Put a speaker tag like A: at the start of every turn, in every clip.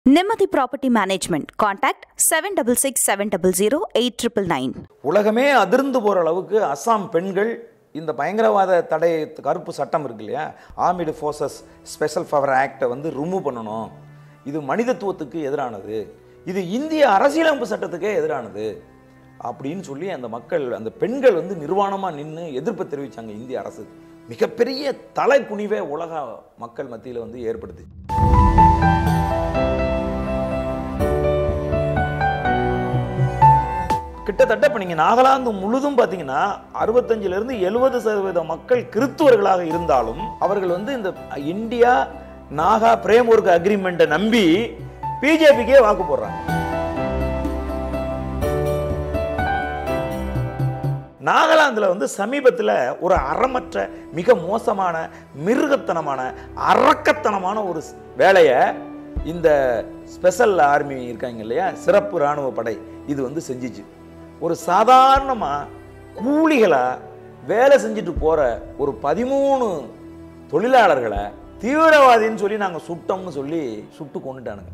A: நிம்மதி property management contact seven double six seven double zero eight triple nine
B: உலகமே அதிர்ந்து போகிற அளவுக்கு அஸ்ஸாம் பெண்கள் இந்த பயங்கரவாத தடை கருப்பு சட்டம் இருக்கு இல்லையா ஆர்மிடு ஃபோர்ஸஸ் ஸ்பெஷல் ஃபவர் ஆக்டை வந்து ரிமூவ் பண்ணணும் இது மனிதத்துவத்துக்கு எதிரானது இது இந்திய அரசியலமைப்பு சட்டத்துக்கே எதிரானது அப்படின்னு சொல்லி அந்த மக்கள் அந்த பெண்கள் வந்து நிர்வாணமாக நின்று எதிர்ப்பு தெரிவித்தாங்க இந்திய அரசு மிகப்பெரிய தலைக்குனிவே உலக மக்கள் மத்தியில் வந்து ஏற்படுது கிட்டத்தட்ட இப்போ நீங்கள் நாகாலாந்து முழுதும் பார்த்தீங்கன்னா அறுபத்தஞ்சிலிருந்து எழுபது சதவீத மக்கள் கிறித்துவர்களாக இருந்தாலும் அவர்கள் வந்து இந்த இந்தியா நாகா பிரேம் ஒர்க் அக்ரிமெண்ட்டை நம்பி பிஜேபிக்கே வாக்கு போடுறாங்க நாகாலாந்தில் வந்து சமீபத்தில் ஒரு அறமற்ற மிக மோசமான மிருகத்தனமான அரக்கத்தனமான ஒரு ஸ்- வேலையை இந்த ஸ்பெஷல் ஆர்மி இருக்காங்க இல்லையா சிறப்பு இராணுவ படை இது வந்து செஞ்சிச்சு ஒரு சாதாரணமாக கூலிகளாக வேலை செஞ்சுட்டு போகிற ஒரு பதிமூணு தொழிலாளர்களை தீவிரவாதின்னு சொல்லி நாங்கள் சுட்டோம்னு சொல்லி சுட்டு கொண்டுட்டானுங்க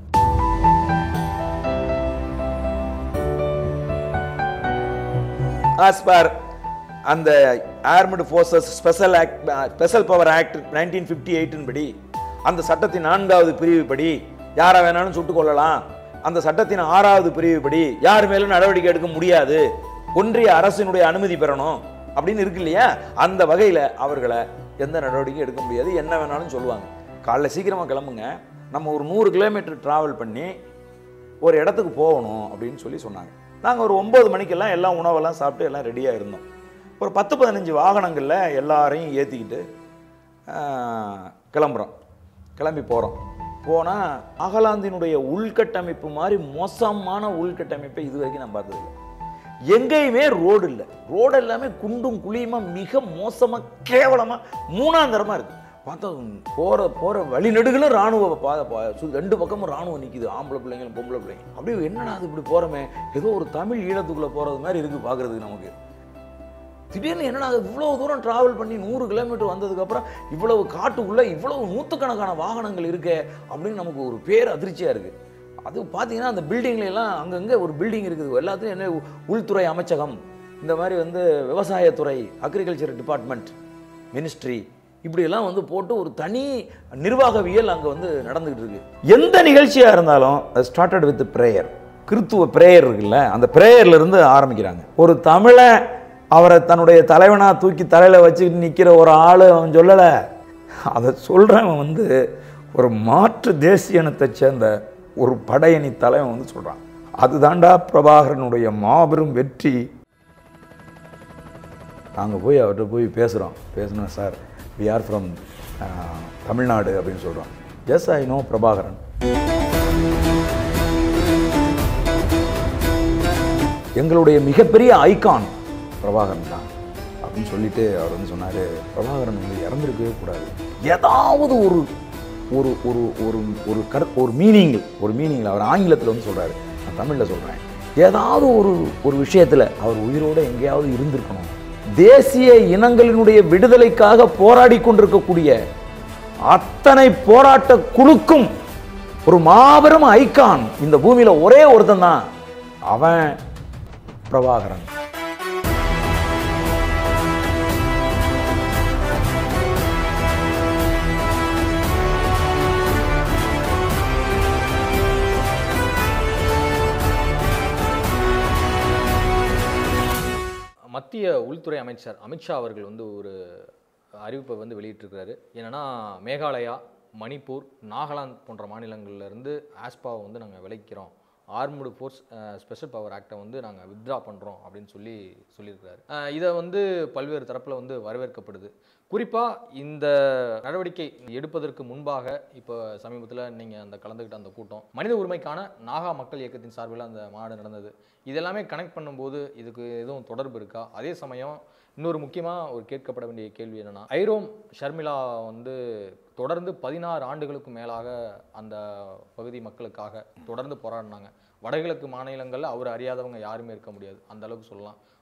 B: ஆஸ் பர் அந்த armed forces special act special power act nineteen fifty எயிட்டின் படி அந்த சட்டத்தின் நான்காவது பிரிவு படி யாரை வேணாலும் சுட்டுக் கொள்ளலாம் அந்த சட்டத்தின் ஆறாவது பிரிவு படி யார் மேலும் நடவடிக்கை எடுக்க முடியாது ஒன்றிய அரசினுடைய அனுமதி பெறணும் அப்படின்னு இருக்கு இல்லையா அந்த வகையில் அவர்களை எந்த நடவடிக்கையும் எடுக்க முடியாது என்ன வேணாலும் சொல்லுவாங்க காலைல சீக்கிரமாக கிளம்புங்க நம்ம ஒரு நூறு கிலோமீட்டர் டிராவல் பண்ணி ஒரு இடத்துக்கு போகணும் அப்படின்னு சொல்லி சொன்னாங்க நாங்கள் ஒரு ஒம்பது மணிக்கெல்லாம் எல்லாம் உணவெல்லாம் சாப்பிட்டு எல்லாம் ரெடியாக இருந்தோம் ஒரு பத்து பதினஞ்சு வாகனங்களில் எல்லாரையும் ஏற்றிக்கிட்டு கிளம்புறோம் கிளம்பி போகிறோம் போனால் அகலாந்தினுடைய உள்கட்டமைப்பு மாதிரி மோசமான உள்கட்டமைப்பை இது வரைக்கும் நான் பார்த்ததில்லை எங்கேயுமே ரோடு இல்லை ரோடு எல்லாமே குண்டும் குழியுமா மிக மோசமாக கேவலமாக மூணாந்தரமாக இருக்குது பார்த்தா போகிற போகிற வழிநெடுகளும் ராணுவ பா பா- சு- ரெண்டு பக்கமும் ராணுவம் நிற்கிது ஆம்பளை பிள்ளைங்களும் பொம்பளை பிள்ளைங்க அப்படியே என்னடா அது இப்படி போகிறோமே ஏதோ ஒரு தமிழ் ஈழத்துக்குள்ளே போகிறது மாதிரி இருக்குது பார்க்குறதுக்கு நமக்கு திடீர்னு என்னடா அது இவ்வளோ தூரம் டிராவல் பண்ணி நூறு கிலோமீட்டர் வந்ததுக்கப்புறம் இவ்வளவு காட்டுக்குள்ளே இவ்வளவு நூற்றுக்கணக்கான வாகனங்கள் இருக்கே அப்படின்னு நமக்கு ஒரு பேர் அதிர்ச்சியாக இருக்குது அது பார்த்தீங்கன்னா அந்த பில்டிங்ல எல்லாம் அங்கங்கே ஒரு பில்டிங் இருக்குது எல்லாத்துலையும் என்ன உ- உள்துறை அமைச்சகம் இந்த மாதிரி வந்து விவசாயத்துறை அக்ரிகல்ச்சர் டிபார்ட்மெண்ட் மினிஸ்ட்ரி இப்படியெல்லாம் வந்து போட்டு ஒரு தனி நிர்வாகவியல் அங்கே வந்து நடந்துகிட்டு இருக்கு எந்த நிகழ்ச்சியாக இருந்தாலும் ஸ்டார்டட் வித் ப்ரேயர் கிறித்துவ பிரேயர் இருக்குல்ல அந்த பிரேயர்ல இருந்து ஆரம்பிக்கிறாங்க ஒரு தமிழை அவரை தன்னுடைய தலைவனா தூக்கி தலையில வச்சுக்கிட்டு நிற்கிற ஒரு ஆள் அவன் சொல்லலை அதை சொல்றவன் வந்து ஒரு மாற்று தேசிய இனத்தை சேர்ந்த ஒரு படையணி தலைவன் வந்து சொல்றான் அதுதான்டா பிரபாகரனுடைய மாபெரும் வெற்றி நாங்கள் போய் அவர்கிட்ட போய் பேசுகிறோம் பேசணும் sir we are from Tamil Nadu அப்படின்னு சொல்கிறோம் எஸ் ஐ நோ பிரபாகரன் எங்களுடைய மிகப்பெரிய ஐகான் பிரபாகரன் தான் அப்படின்னு சொல்லிட்டு அவர் வந்து சொன்னார் பிரபாகரன் வந்து இறந்துருக்கவே கூடாது ஏதாவது ஒரு ஒரு ஒரு ஒரு ஒரு கரு ஒரு மீனிங் ஒரு மீனிங்கில் அவர் ஆங்கிலத்தில் வந்து சொல்கிறாரு நான் தமிழில் சொல்கிறேன் ஏதாவது ஒரு ஒரு விஷயத்தில் அவர் உயிரோடு எங்கேயாவது இருந்திருக்கணும் தேசிய இனங்களினுடைய விடுதலைக்காக போராடி கொண்டிருக்கக்கூடிய அத்தனை போராட்ட குழுக்கும் ஒரு மாபெரும் ஐகான் இந்த பூமியில ஒரே ஒருத்தன் தான் அவன் பிரபாகரன்
C: மத்திய உள்துறை அமைச்சர் அமித்ஷா அவர்கள் வந்து ஒரு அறிவிப்பை வந்து வெளியிட்டிருக்கிறாரு என்னன்னா மேகாலயா மணிப்பூர் நாகாலாந்து போன்ற மாநிலங்கள்ல இருந்து ஆஸ்பாவை வந்து நாங்கள் விளைக்கிறோம் ஆர்முடு ஃபோர்ஸ் ஸ்பெஷல் பவர் ஆக்டை வந்து நாங்கள் வித்ட்ரா பண்ணுறோம் அப்படின்னு சொல்லி சொல்லியிருக்கிறாரு அஹ் இதை வந்து பல்வேறு தரப்பில் வந்து வரவேற்கப்படுது குறிப்பாக இந்த நடவடிக்கை எடுப்பதற்கு முன்பாக இப்போ சமீபத்தில் நீங்கள் அந்த கலந்துக்கிட்ட அந்த கூட்டம் மனித உரிமைக்கான நாகா மக்கள் இயக்கத்தின் சார்பில் அந்த மாநாடு நடந்தது இதெல்லாமே கனெக்ட் பண்ணும்போது இதுக்கு எதுவும் தொடர்பு இருக்கா அதே சமயம் இன்னொரு முக்கியமாக ஒரு கேட்கப்பட வேண்டிய கேள்வி என்னன்னா ஐரோம் ஷர்மிளா வந்து தொடர்ந்து பதினாறு ஆண்டுகளுக்கு மேலாக அந்த பகுதி மக்களுக்காக தொடர்ந்து போராடினாங்க வடகிழக்கு மாநிலங்களில் அவர் அறியாதவங்க யாருமே இருக்க முடியாது அந்த அளவுக்கு சொல்லலாம்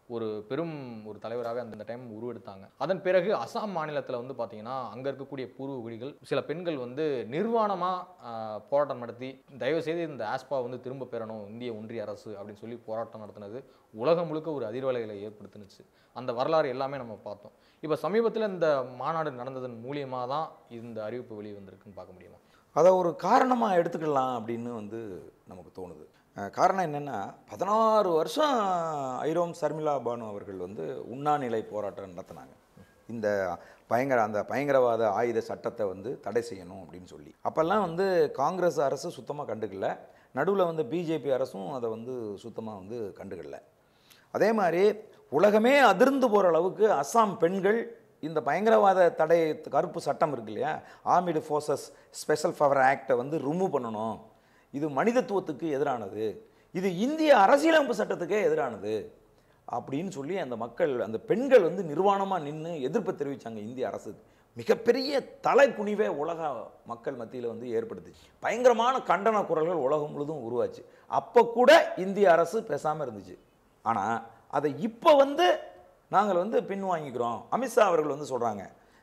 C: ஒரு பெரும் ஒரு தலைவராக அந்த டைம் உருவெடுத்தாங்க அதன் பிறகு அசாம் மாநிலத்தில் வந்து பார்த்தீங்கன்னா அங்கே இருக்கக்கூடிய பூர்வ குடிகள் சில பெண்கள் வந்து நிர்வாணமாக போராட்டம் நடத்தி தயவுசெய்து இந்த ஆஸ்பா வந்து திரும்ப பெறணும் இந்திய ஒன்றிய அரசு அப்படின்னு சொல்லி போராட்டம் நடத்தினது உலகம் முழுக்க ஒரு அதிர்வலைகளை ஏற்படுத்துனுச்சு அந்த வரலாறு எல்லாமே நம்ம பார்த்தோம் இப்போ சமீபத்தில் இந்த மாநாடு நடந்ததன் மூலியமாக தான் இந்த அறிவிப்பு வெளியே வந்திருக்குன்னு பார்க்க முடியுமா
B: அதை ஒரு காரணமாக எடுத்துக்கலாம் அப்படின்னு வந்து நமக்கு தோணுது அஹ் காரணம் என்னென்னா பதினாறு வருஷம் ஐரோம் சர்மிளா பானு அவர்கள் வந்து உண்ணாநிலை போராட்டம் நடத்தினாங்க இந்த பயங்கர அந்த பயங்கரவாத ஆயுத சட்டத்தை வந்து தடை செய்யணும் அப்படின்னு சொல்லி அப்போல்லாம் வந்து காங்கிரஸ் அரசு சுத்தமாக கண்டுக்கல நடுவில் வந்து பிஜேபி அரசும் அதை வந்து சுத்தமாக வந்து கண்டுக்கல அதே மாதிரி உலகமே அதிர்ந்து போகிற அளவுக்கு அஸ்ஸாம் பெண்கள் இந்த பயங்கரவாத தடை கருப்பு சட்டம் இருக்கு இல்லையா ஆர்மிடு ஃபோர்ஸஸ் ஸ்பெஷல் பவர் ஆக்டை வந்து ரிமூவ் பண்ணணும் இது மனிதத்துவத்துக்கு எதிரானது இது இந்திய அரசியலமைப்பு சட்டத்துக்கே எதிரானது அப்படின்னு சொல்லி அந்த மக்கள் அந்த பெண்கள் வந்து நிர்வாணமாக நின்று எதிர்ப்பு தெரிவித்தாங்க இந்திய அரசுக்கு மிகப்பெரிய தலைக்குனிவே உலக மக்கள் மத்தியில் வந்து ஏற்படுத்துச்சு பயங்கரமான கண்டன குரல்கள் உலகம் முழுதும் உருவாச்சு அப்போ கூட இந்திய அரசு பேசாமல் இருந்துச்சு ஆனால் அதை இப்போ வந்து நாங்கள் வந்து பின்வாங்கிக்கிறோம் அமித்ஷா அவர்கள் வந்து சொல்கிறாங்க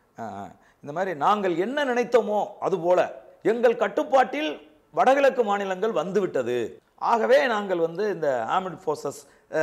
B: இந்த மாதிரி நாங்கள் என்ன நினைத்தோமோ அதுபோல எங்கள் கட்டுப்பாட்டில் வடகிழக்கு மாநிலங்கள் வந்துவிட்டது ஆகவே நாங்கள் வந்து இந்த ஆர்மட் ஃபோர்ஸஸ்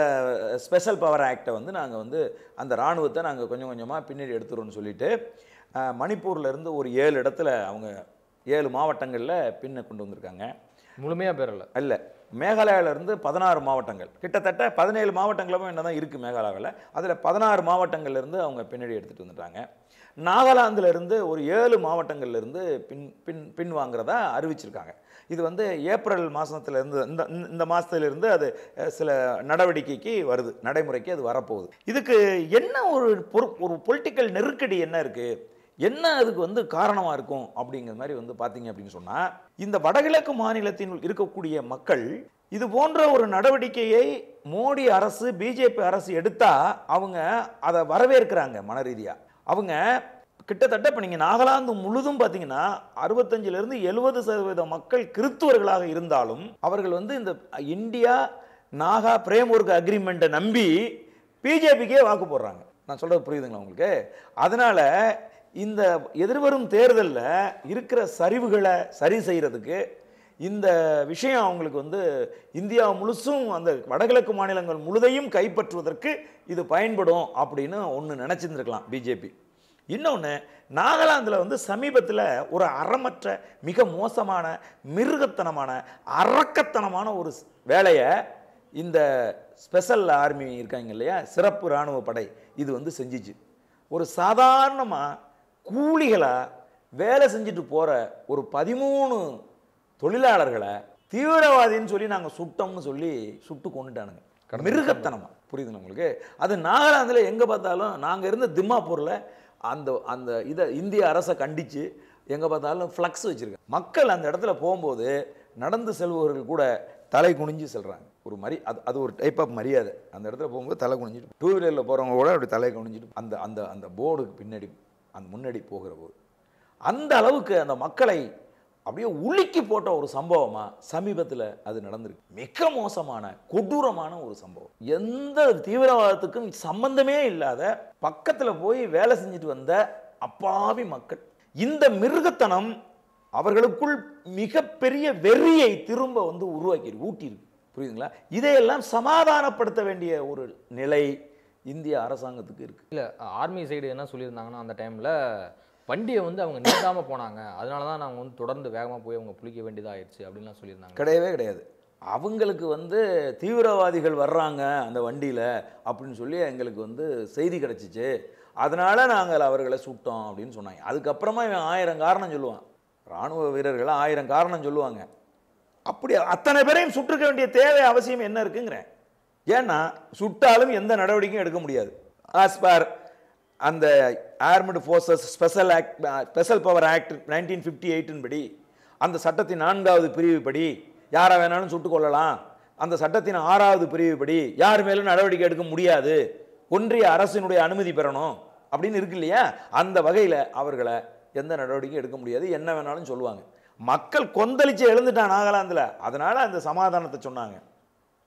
B: ஸ்பெஷல் பவர் ஆக்டை வந்து நாங்கள் வந்து அந்த இராணுவத்தை நாங்கள் கொஞ்சம் கொஞ்சமாக பின்னாடி எடுத்துருவோம்னு சொல்லிட்டு அஹ், மணிப்பூர்ல இருந்து ஒரு ஏழு இடத்துல அவங்க ஏழு மாவட்டங்களில் பின்ன கொண்டு வந்திருக்காங்க
C: முழுமையாக பெறல
B: இல்லை மேகாலயாவிலேருந்து பதினாறு மாவட்டங்கள் கிட்டத்தட்ட பதினேழு மாவட்டங்களும் என்ன தான் இருக்குது மேகாலயாவில் அதில் பதினாறு மாவட்டங்கள்லேருந்து அவங்க பின்னாடி எடுத்துகிட்டு வந்துட்டாங்க நாகாலாந்துலேருந்து ஒரு ஏழு மாவட்டங்கள்லேருந்து பின் பின் பின் வாங்குறதா அறிவிச்சிருக்காங்க இது வந்து ஏப்ரல் மாதத்துலேருந்து இந்த இந்த- இந்த மாதத்துலேருந்து அது அஹ், சில நடவடிக்கைக்கு வருது நடைமுறைக்கு அது வரப்போகுது இதுக்கு என்ன ஒரு பொறு ஒரு பொலிட்டிக்கல் நெருக்கடி என்ன இருக்குது என்ன அதுக்கு வந்து காரணமாக இருக்கும் அப்படிங்கிற மாதிரி வந்து பார்த்தீங்க அப்படின்னு சொன்னால் இந்த வடகிழக்கு மாநிலத்தில் இருக்கக்கூடிய மக்கள் இது போன்ற ஒரு நடவடிக்கையை மோடி அரசு பிஜேபி அரசு எடுத்தா அவங்க அதை வரவேற்கிறாங்க மன ரீதியா அவங்க கிட்டத்தட்ட இப்போ நீங்கள் நாகாலாந்து முழுதும் பார்த்தீங்கன்னா அறுபத்தஞ்சிலிருந்து எழுபது சதவீத மக்கள் கிறித்துவர்களாக இருந்தாலும் அவர்கள் வந்து இந்த இந்தியா நாகா பிரேம்வொர்க் அக்ரிமெண்ட்டை நம்பி பிஜேபிக்கே வாக்கு போடுறாங்க நான் சொல்றது புரியுதுங்களா உங்களுக்கு அதனால இந்த எதிர்வரும் தேர்தலில் இருக்கிற சரிவுகளை சரி செய்யறதுக்கு இந்த விஷயம் அவங்களுக்கு வந்து இந்தியா முழுசும் அந்த வடகிழக்கு மாநிலங்கள் முழுதையும் கைப்பற்றுவதற்கு இது பயன்படும் அப்படின்னு ஒன்று நினச்சிருந்துருக்கலாம் பிஜேபி இன்னொன்று நாகாலாந்தில் வந்து சமீபத்தில் ஒரு அறமற்ற மிக மோசமான மிருகத்தனமான அரக்கத்தனமான ஒரு ஸ்- வேலையை இந்த ஸ்பெஷல் ஆர்மி இருக்காங்க இல்லையா சிறப்பு இராணுவ படை இது வந்து செஞ்சிச்சு ஒரு சாதாரணமாக கூலிகளாக வேலை செஞ்சுட்டு போகிற ஒரு பதிமூணு தொழிலாளர்களை தீவிரவாதின்னு சொல்லி நாங்கள் சுட்டோம்னு சொல்லி சுட்டு கொண்டுட்டானுங்க மிருகத்தனமா புரியுதுங்களா உங்களுக்கு அது நாகாலாந்தில் எங்கே பார்த்தாலும் நாங்கள் இருந்த திம்மாப்பூரில் அந்த அந்த இதை இந்திய அரசை கண்டித்து எங்கே பார்த்தாலும் ஃப்ளக்ஸ் வச்சுருக்காங்க மக்கள் அந்த இடத்துல போகும்போது நடந்து செல்பவர்கள் கூட தலை குனிஞ்சு செல்றாங்க ஒரு மரி அது அது ஒரு டைப் ஆஃப் மரியாதை அந்த இடத்துல போகும்போது தலை குனிஞ்சிட்டு டூ வீலரில் போகிறவங்க கூட அப்படி தலை குனிஞ்சிட்டு அந்த அந்த அந்த போர்டுக்கு பின்னாடி அந்த முன்னாடி போகிற போது அந்த அளவுக்கு அந்த மக்களை அப்படியே உலுக்கி போட்ட ஒரு சம்பவமா சமீபத்தில் அது நடந்திருக்கு மிக மோசமான கொடூரமான ஒரு சம்பவம் எந்த தீவிரவாதத்துக்கும் சம்பந்தமே இல்லாத பக்கத்துல போய் வேலை செஞ்சுட்டு வந்த அப்பாவி மக்கள் இந்த மிருகத்தனம் அவர்களுக்குள் மிகப்பெரிய வெறியை திரும்ப வந்து உருவாக்கி ஊட்டியிருக்கு புரியுதுங்களா இதையெல்லாம் சமாதானப்படுத்த வேண்டிய ஒரு நிலை இந்திய அரசாங்கத்துக்கு இருக்கு
C: இல்லை ஆர்மி சைடு என்ன சொல்லியிருந்தாங்கன்னா அந்த டைமில் வண்டியை வந்து அவங்க நிறுத்தாமல் போனாங்க அதனால தான் நாங்கள் வந்து தொடர்ந்து வேகமாக போய் அவங்க புளிக்க வேண்டியதாகிடுச்சு அப்படின்லாம் சொல்லியிருந்தாங்க
B: கிடையவே கிடையாது அவங்களுக்கு வந்து தீவிரவாதிகள் வர்றாங்க அந்த வண்டியில் அப்படின்னு சொல்லி எங்களுக்கு வந்து செய்தி கிடச்சிச்சு அதனால நாங்கள் அவர்களை சுட்டோம் அப்படின்னு சொன்னாங்க அதுக்கப்புறமா இவன் ஆயிரம் காரணம் சொல்லுவான் ராணுவ வீரர்கள் ஆயிரம் காரணம் சொல்லுவாங்க அப்படி அத்தனை பேரையும் சுட்டுக்க வேண்டிய தேவை அவசியம் என்ன இருக்குங்கிறேன் ஏன்னா சுட்டாலும் எந்த நடவடிக்கையும் எடுக்க முடியாது ஆஸ் பார் அந்த armed forces special act special power act nineteen fifty எயிட்டின் படி அந்த சட்டத்தின் நான்காவது பிரிவு படி யாரை வேணாலும் சுட்டுக் கொள்ளலாம் அந்த சட்டத்தின் ஆறாவது பிரிவு படி யார் மேலும் நடவடிக்கை எடுக்க முடியாது ஒன்றிய அரசினுடைய அனுமதி பெறணும் அப்படின்னு இருக்கு இல்லையா அந்த வகையில் அவர்களை எந்த நடவடிக்கையும் எடுக்க முடியாது என்ன வேணாலும் சொல்லுவாங்க மக்கள் கொந்தளிச்சு எழுந்துட்டான் நாகாலாந்தில் அதனால அந்த சமாதானத்தை சொன்னாங்க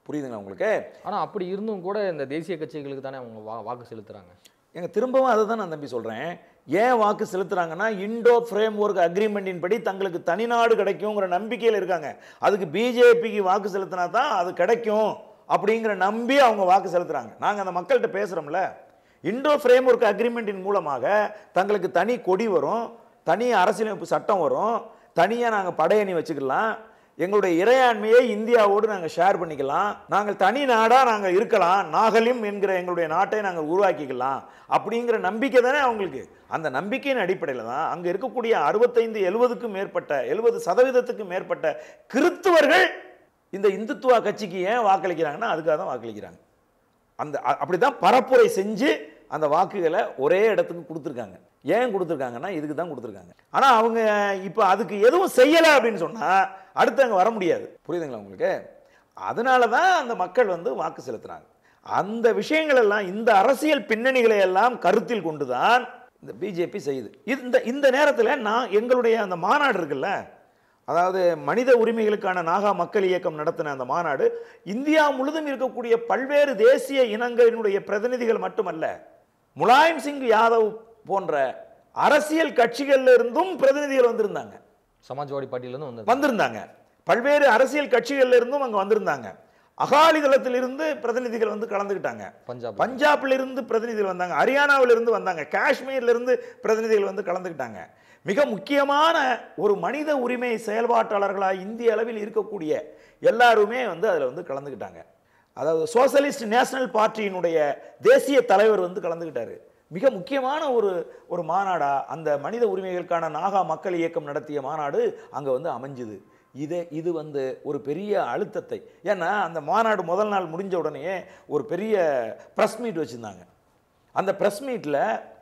B: புரியுதுங்களா உங்களுக்கு
C: ஆனா அப்படி இருந்தும் கூட இந்த தேசிய கட்சிகளுக்கு தானே அவங்க வா வாக்கு செலுத்துறாங்க
B: எங்க திரும்பவும் அதை தான் நான் தம்பி சொல்றேன் ஏன் வாக்கு செலுத்துறாங்கன்னா இண்டோ ஃப்ரேம் ஒர்க் அக்ரிமெண்டின் படி தங்களுக்கு தனிநாடு கிடைக்குங்கிற நம்பிக்கையில் இருக்காங்க அதுக்கு பிஜேபிக்கு வாக்கு செலுத்தினா தான் அது கிடைக்கும் அப்படிங்கிற நம்பி அவங்க வாக்கு செலுத்துறாங்க நாங்க அந்த மக்கள்கிட்ட பேசுறோம்ல இண்டோ ஃப்ரேம் ஒர்க் அக்ரிமெண்டின் மூலமாக தங்களுக்கு தனி கொடி வரும் தனி அரசியலமைப்பு சட்டம் வரும் தனியாக நாங்கள் படையணி வச்சுக்கலாம் எங்களுடைய இறையாண்மையை இந்தியாவோடு நாங்கள் ஷேர் பண்ணிக்கலாம் நாங்கள் தனி நாடாக நாங்கள் இருக்கலாம் நாகலிம் என்கிற எங்களுடைய நாட்டை நாங்கள் உருவாக்கிக்கலாம் அப்படிங்கிற நம்பிக்கை தானே அவங்களுக்கு அந்த நம்பிக்கையின் அடிப்படையில் தான் அங்கே இருக்கக்கூடிய அறுபத்தைந்து எழுபதுக்கும் மேற்பட்ட எழுபது சதவீதத்துக்கும் மேற்பட்ட கிறித்துவர்கள் இந்த இந்துத்துவா கட்சிக்கு ஏன் வாக்களிக்கிறாங்கன்னா அதுக்காக தான் வாக்களிக்கிறாங்க அந்த அ- அப்படிதான் பரப்புரை செஞ்சு அந்த வாக்குகளை ஒரே இடத்துக்கு கொடுத்துருக்காங்க ஏன் கொடுத்துருக்காங்கன்னா இதுக்கு தான் கொடுத்துருக்காங்க ஆனால் அவங்க இப்போ அதுக்கு எதுவும் செய்யலை அப்படின்னு சொன்னால் அடுத்து அங்கே வர முடியாது புரியுதுங்களா உங்களுக்கு அதனால தான் அந்த மக்கள் வந்து வாக்கு செலுத்துறாங்க அந்த விஷயங்கள் எல்லாம் இந்த அரசியல் பின்னணிகளை எல்லாம் கருத்தில் கொண்டு தான் இந்த பிஜேபி செய்யுது இந்த இந்த நேரத்தில் நான் எங்களுடைய அந்த மாநாடு இருக்குல்ல அதாவது மனித உரிமைகளுக்கான நாகா மக்கள் இயக்கம் நடத்தின அந்த மாநாடு இந்தியா முழுதும் இருக்கக்கூடிய பல்வேறு தேசிய இனங்களினுடைய பிரதிநிதிகள் மட்டுமல்ல முலாயம் சிங் யாதவ் போன்ற அரசியல் கட்சிகள்ல இருந்தும் பிரதிநிதிகள் வந்திருந்தாங்க
C: சமாஜ்வாடி பார்ட்டியிலேருந்து வந்து
B: வந்திருந்தாங்க பல்வேறு அரசியல் கட்சிகள்ல இருந்தும் அங்க வந்திருந்தாங்க அகாலிதளத்திலிருந்து பிரதிநிதிகள் வந்து கலந்துக்கிட்டாங்க
C: பஞ்சாப்
B: பஞ்சாப்ல இருந்து பிரதிநிதிகள் வந்தாங்க ஹரியானாவில இருந்து வந்தாங்க காஷ்மீர்ல இருந்து பிரதிநிதிகள் வந்து கலந்துக்கிட்டாங்க மிக முக்கியமான ஒரு மனித உரிமை செயல்பாட்டாளர்களாக இந்திய அளவில் இருக்கக்கூடிய எல்லாருமே வந்து அதில் வந்து கலந்துக்கிட்டாங்க அதாவது சோசலிஸ்ட் நேஷனல் பார்ட்டியினுடைய தேசிய தலைவர் வந்து கலந்துக்கிட்டாரு மிக முக்கியமான ஒரு ஒரு மாநாடா அந்த மனித உரிமைகளுக்கான நாகா மக்கள் இயக்கம் நடத்திய மாநாடு அங்கே வந்து அமைஞ்சுது இது இது வந்து ஒரு பெரிய அழுத்தத்தை ஏன்னா அந்த மாநாடு முதல் நாள் முடிஞ்ச உடனே ஒரு பெரிய ப்ரெஸ் மீட் வச்சுருந்தாங்க அந்த ப்ரெஸ் மீட்டில்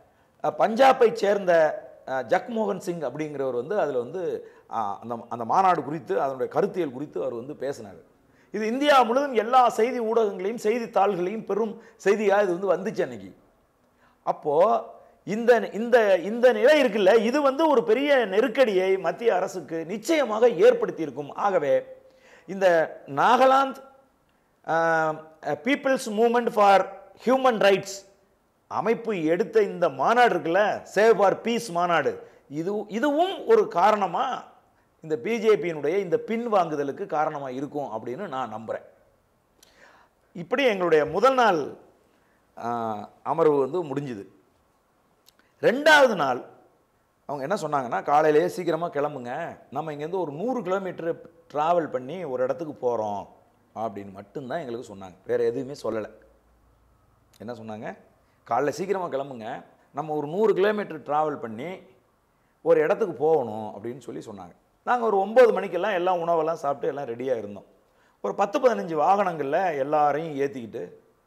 B: பஞ்சாபை சேர்ந்த அஹ், ஜக்மோகன் சிங் அப்படிங்கிறவர் வந்து அதில் வந்து அஹ், அந்த அந்த மாநாடு குறித்து அதனுடைய கருத்தியல் குறித்து அவர் வந்து பேசினார் இது இந்தியா முழுவதும் எல்லா செய்தி ஊடகங்களையும் செய்தித்தாள்களையும் பெரும் செய்தியாக இது வந்து வந்துச்சு அன்னைக்கு அப்போ இந்த இந்த இந்த நிலை இருக்குல்ல இது வந்து ஒரு பெரிய நெருக்கடியை மத்திய அரசுக்கு நிச்சயமாக ஏற்படுத்தி இருக்கும் ஆகவே இந்த Nagaland people's movement for human rights அமைப்பு எடுத்த இந்த மாநாடு இருக்குல்ல சேவ் ஃபார் பீஸ் மாநாடு இது இதுவும் ஒரு காரணமா இந்த பிஜேபியினுடைய இந்த பின்வாங்குதலுக்கு காரணமா இருக்கும் அப்படின்னு நான் நம்புறேன் இப்படி எங்களுடைய முதல் நாள் ஆஹ், அமர்வு வந்து முடிஞ்சுது ரெண்டாவது நாள் அவங்க என்ன சொன்னாங்கன்னா காலையிலேயே சீக்கிரமாக கிளம்புங்க நம்ம இங்கேருந்து ஒரு நூறு கிலோமீட்டர் ட்ராவல் பண்ணி ஒரு இடத்துக்கு போகிறோம் அப்படின்னு மட்டும்தான் எங்களுக்கு சொன்னாங்க வேறு எதுவுமே சொல்லலை என்ன சொன்னாங்க காலைல சீக்கிரமாக கிளம்புங்க நம்ம ஒரு நூறு கிலோமீட்டர் ட்ராவல் பண்ணி ஒரு இடத்துக்கு போகணும் அப்படின்னு சொல்லி சொன்னாங்க நாங்கள் ஒரு ஒம்பது மணிக்கெல்லாம் எல்லாம் உணவெல்லாம் சாப்பிட்டு எல்லாம் ரெடியாக இருந்தோம் ஒரு பத்து பதினஞ்சு வாகனங்களில் எல்லாரையும் ஏற்றிக்கிட்டு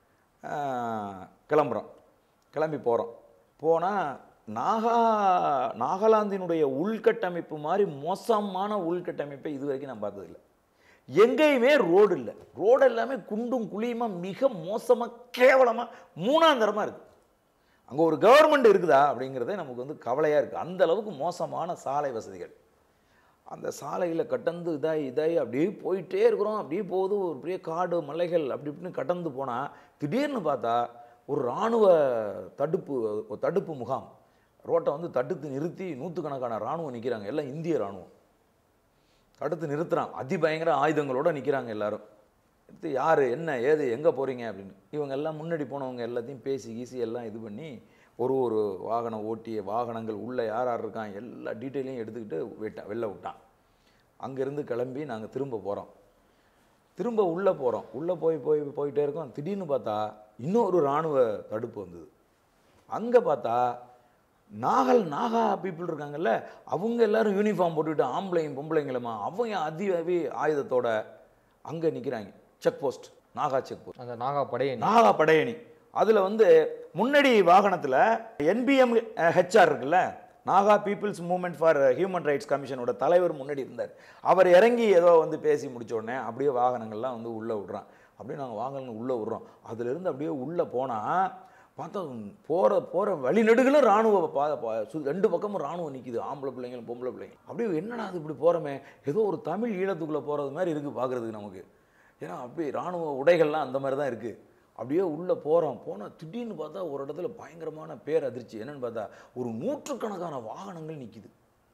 B: கிளம்புறோம் கிளம்பி போகிறோம் போனால் நாகா நாகாலாந்தினுடைய உள்கட்டமைப்பு மாதிரி மோசமான உள்கட்டமைப்பை இது வரைக்கும் நான் பார்த்ததில்லை எங்கேயுமே ரோடு இல்லை ரோடு எல்லாமே குண்டும் குழியுமா மிக மோசமாக கேவலமாக மூணாந்தரமாக இருக்குது அங்கே ஒரு கவர்மெண்ட் இருக்குதா அப்படிங்கிறதே நமக்கு வந்து கவலையாக இருக்குது அந்த அளவுக்கு மோசமான சாலை வசதிகள் அந்த சாலையில் கடந்து இதாகி இதாகி அப்படியே போயிட்டே இருக்கிறோம் அப்படியே போகுது ஒரு பெரிய காடு மலைகள் அப்படி இப்படின்னு கடந்து போனால் திடீர்னு பார்த்தா ஒரு இராணுவ தடுப்பு ஒரு தடுப்பு முகாம் ரோட்டை வந்து தடுத்து நிறுத்தி நூற்றுக்கணக்கான இராணுவம் நிற்கிறாங்க எல்லாம் இந்திய இராணுவம் தடுத்து நிறுத்துறான் அதிபயங்கர ஆயுதங்களோட நிற்கிறாங்க எல்லாரும் அடுத்து யார் என்ன ஏது எங்கே போகிறீங்க அப்படின்னு இவங்க எல்லாம் முன்னாடி போனவங்க எல்லாத்தையும் பேசி கீசி எல்லாம் இது பண்ணி ஒரு ஒரு வாகனம் ஓட்டிய வாகனங்கள் உள்ளே யார் யார் இருக்கான் எல்லா டீட்டெயிலையும் எடுத்துக்கிட்டு விட்டான் வெளில விட்டான் அங்கேருந்து கிளம்பி நாங்கள் திரும்ப போகிறோம் திரும்ப உள்ளே போகிறோம் உள்ளே போய் போய் போயிட்டே இருக்கோம் திடீர்னு பார்த்தா இன்னொரு இராணுவ தடுப்பு வந்தது அங்கே பார்த்தா நாகல் நாகா பீப்புள் இருக்காங்கல்ல அவங்க எல்லாரும் யூனிஃபார்ம் போட்டுக்கிட்டு ஆம்பளையும் பொம்பளைங்களுமா அவங்க அதிகவி ஆயுதத்தோட அங்கே நிற்கிறாங்க check post Naga check post
C: அந்த நாகா படையணி
B: நாகா படையணி அதில் வந்து முன்னாடி வாகனத்தில் என்பிஎம் ஹெச்ஆர் இருக்குல்ல Naga people's movement for human rights கமிஷனோட தலைவர் முன்னாடி இருந்தார் அவர் இறங்கி ஏதோ வந்து பேசி முடிச்ச உடனே அப்படியே வாகனங்கள்லாம் வந்து உள்ளே விட்றான் அப்படியே நாங்கள் வாகனங்கள் உள்ளே விட்றோம் அதுலேருந்து அப்படியே உள்ளே போனால் பார்த்தா போகிற போகிற வழிநெடுகளும் இராணுவ பா பா- சு- ரெண்டு பக்கமும் இராணுவம் நிற்கிது ஆம்பளை பிள்ளைங்களும் பொம்பளை பிள்ளைங்க அப்படியே என்னடா அது இப்படி போகிறோமே ஏதோ ஒரு தமிழ் ஈழத்துக்குள்ளே போகிறது மாதிரி இருக்குது பார்க்குறதுக்கு நமக்கு ஏன்னா அப்படி இராணுவ உடைகள்லாம் அந்த மாதிரி தான் இருக்குது அப்படியே உள்ளே போகிறோம் போனால் திடீர்னு பார்த்தா ஒரு இடத்துல பயங்கரமான பேர் அதிர்ச்சி என்னன்னு பார்த்தா ஒரு நூற்றுக்கணக்கான வாகனங்கள் நிற்கிது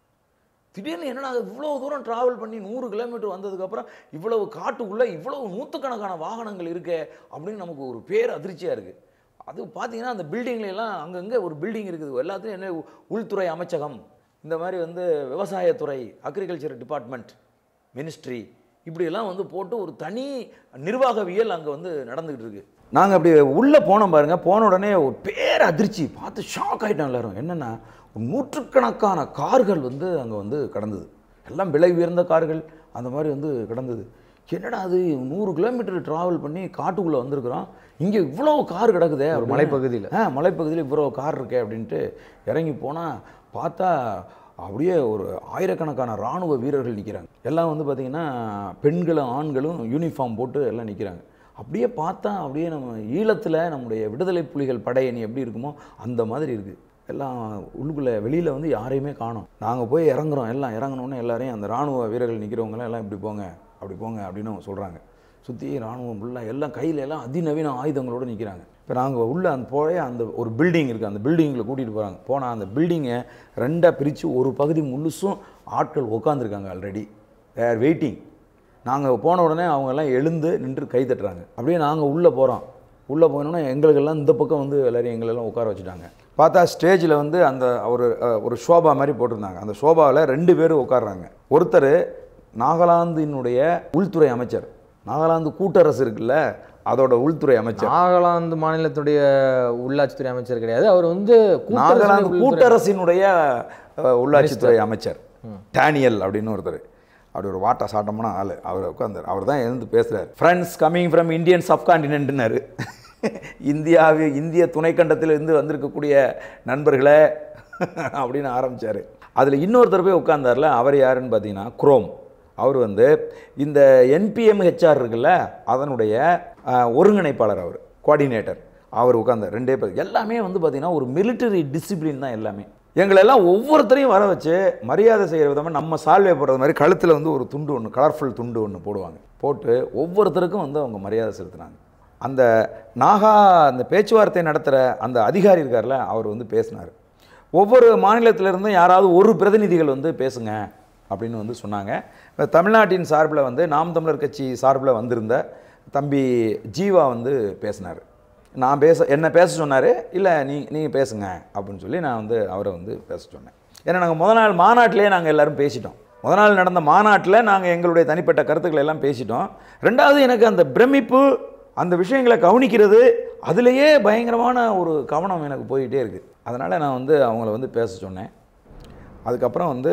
B: திடீர்னு என்னடா இவ்வளோ தூரம் டிராவல் பண்ணி நூறு கிலோமீட்டர் வந்ததுக்கப்புறம் இவ்வளவு காட்டுக்குள்ளே இவ்வளவு நூற்றுக்கணக்கான வாகனங்கள் இருக்கே அப்படின்னு நமக்கு ஒரு பேர் அதிர்ச்சியாக இருக்குது அது பார்த்தீங்கன்னா அந்த buildingல எல்லாம் அங்கங்கே ஒரு பில்டிங் இருக்குது எல்லாத்துலையும் என்ன உ- உள்துறை அமைச்சகம் இந்த மாதிரி வந்து விவசாயத்துறை அக்ரிகல்ச்சர் டிபார்ட்மெண்ட் மினிஸ்ட்ரி இப்படியெல்லாம் வந்து போட்டு ஒரு தனி நிர்வாகவியல் அங்கே வந்து நடந்துக்கிட்டு இருக்கு நாங்கள் அப்படி உள்ளே போனோம் பாருங்க போன உடனே ஒரு பேர் அதிர்ச்சி பார்த்து ஷாக் ஆகிட்டோம் எல்லாரும் என்னென்னா நூற்றுக்கணக்கான கார்கள் வந்து அங்கே வந்து கடந்தது எல்லாம் விலை உயர்ந்த கார்கள் அந்த மாதிரி வந்து கடந்தது என்னடா அது நூறு கிலோமீட்டர் டிராவல் பண்ணி காட்டுக்குள்ளே வந்திருக்கிறோம் இங்கே இவ்வளோ கார் கிடக்குதே
C: ஒரு
B: அப்படின்னு.
C: மலைப்பகுதியில.
B: ஆ மலைப்பகுதியில் இவ்வளோ கார் இருக்கே அப்படின்ட்டு இறங்கி போனால் பார்த்தா அப்படியே ஒரு ஆயிரக்கணக்கான இராணுவ வீரர்கள் நிற்கிறாங்க எல்லாம் வந்து பார்த்திங்கன்னா பெண்களும் ஆண்களும் யூனிஃபார்ம் போட்டு எல்லாம் நிற்கிறாங்க அப்படியே பார்த்தா அப்படியே நம்ம ஈழத்தில் நம்முடைய விடுதலை புலிகள் படையணி எப்படி இருக்குமோ அந்த மாதிரி இருக்குது எல்லாம் உள்ளுக்குள்ளே வெளியில் வந்து யாரையுமே காணோம் நாங்கள் போய் இறங்குறோம் எல்லாம் இறங்கணுன்னு எல்லாரையும் அந்த இராணுவ வீரர்கள் நிற்கிறவங்களாம் எல்லாம் இப்படி போங்க அப்படி போங்க அப்படின்னு அவங்க சொல்கிறாங்க சுற்றி இராணுவம் ஃபுல்லாக எல்லாம் கையில் எல்லாம் அதிநவீன ஆயுதங்களோடு நிற்கிறாங்க இப்போ நாங்கள் உள்ள அந்த போய் அந்த ஒரு பில்டிங் இருக்குது அந்த பில்டிங்கில் கூட்டிகிட்டு போகிறாங்க போனால் அந்த பில்டிங்கை ரெண்டாக பிரித்து ஒரு பகுதி முழுசும் ஆட்கள் உட்காந்துருக்காங்க ஆல்ரெடி தேர் வெயிட்டிங் நாங்கள் போன உடனே அவங்க எல்லாம் எழுந்து நின்று கை தட்டுறாங்க அப்படியே நாங்கள் உள்ளே போகிறோம் உள்ளே போனோன்னா எங்களுக்கெல்லாம் இந்த பக்கம் வந்து எல்லாரையும் எங்களெல்லாம் உட்கார வச்சுட்டாங்க பார்த்தா ஸ்டேஜில் வந்து அந்த ஒரு அஹ், ஒரு ஷோபா மாதிரி போட்டிருந்தாங்க அந்த ஷோபாவில் ரெண்டு பேர் உட்கார்றாங்க ஒருத்தர் நாகாலாந்தினுடைய உள்துறை அமைச்சர் நாகாலாந்து கூட்டரசு இருக்குல்ல அதோட உள்துறை அமைச்சர்
C: நாகாலாந்து மாநிலத்துடைய உள்ளாட்சித்துறை அமைச்சர் கிடையாது அவர் வந்து கூட்டரசுடைய
B: நாகாலாந்து
C: உள்துறை-
B: கூட்டரசினுடைய அஹ், உள்ளாட்சித்துறை அமைச்சர் டேனியல் அப்படின்னு ஒருத்தர் அப்படி ஒரு வாட்டா சாட்டமான ஆள் அவர் உட்காந்தார் அவர் தான் எழுந்து பேசுகிறார் ஃப்ரெண்ட்ஸ் கம்மிங் ஃப்ரம் இந்தியன் சப்கான்டினென்ட்னாரு இந்தியாவி இந்திய துணைக்கண்டத்திலிருந்து வந்திருக்கக்கூடிய நண்பர்களே அப்படின்னு ஆரம்பிச்சார் அதில் இன்னொருத்தர் போய் உட்கார்ந்தார்ல அவர் யாருன்னு பார்த்தீங்கன்னா குரோம் அவர் வந்து இந்த என்பிஎம் ஹெச்ஆர் இருக்குல்ல அதனுடைய அஹ், ஒருங்கிணைப்பாளர் அவர் கோஆர்டினேட்டர் அவர் உட்கார்ந்தார் ரெண்டே பேர் எல்லாமே வந்து பார்த்தீங்கன்னா ஒரு மிலிட்டரி டிசிப்ளின் தான் எல்லாமே எங்களெல்லாம் ஒவ்வொருத்தரையும் வர வச்சு மரியாதை செய்கிற விதமாக நம்ம சால்வே போடுறது மாதிரி கழுத்தில் வந்து ஒரு துண்டு ஒன்று கலர்ஃபுல் துண்டு ஒன்று போடுவாங்க போட்டு ஒவ்வொருத்தருக்கும் வந்து அவங்க மரியாதை செலுத்தினாங்க அந்த நாகா அந்த பேச்சுவார்த்தை நடத்துகிற அந்த அதிகாரி இருக்கார்ல அவர் வந்து பேசினார் ஒவ்வொரு மாநிலத்திலிருந்தும் யாராவது ஒரு பிரதிநிதிகள் வந்து பேசுங்க அப்படின்னு வந்து சொன்னாங்க இப்ப தமிழ்நாட்டின் சார்பில் வந்து நாம் தமிழர் கட்சி சார்பில் வந்திருந்த தம்பி ஜீவா வந்து பேசினார் நான் பேச என்ன பேச சொன்னார் இல்லை நீ நீங்கள் பேசுங்க அப்படின்னு சொல்லி நான் வந்து அவரை வந்து பேச சொன்னேன் ஏன்னா நாங்கள் முத நாள் மாநாட்டிலே நாங்கள் எல்லாரும் பேசிட்டோம் முத நாள் நடந்த மாநாட்டில் நாங்கள் எங்களுடைய தனிப்பட்ட கருத்துக்களை எல்லாம் பேசிட்டோம் ரெண்டாவது எனக்கு அந்த பிரமிப்பு அந்த விஷயங்களை கவனிக்கிறது அதுலேயே பயங்கரமான ஒரு கவனம் எனக்கு போயிட்டே இருக்குது அதனால் நான் வந்து அவங்கள வந்து பேச சொன்னேன் அதுக்கப்புறம் வந்து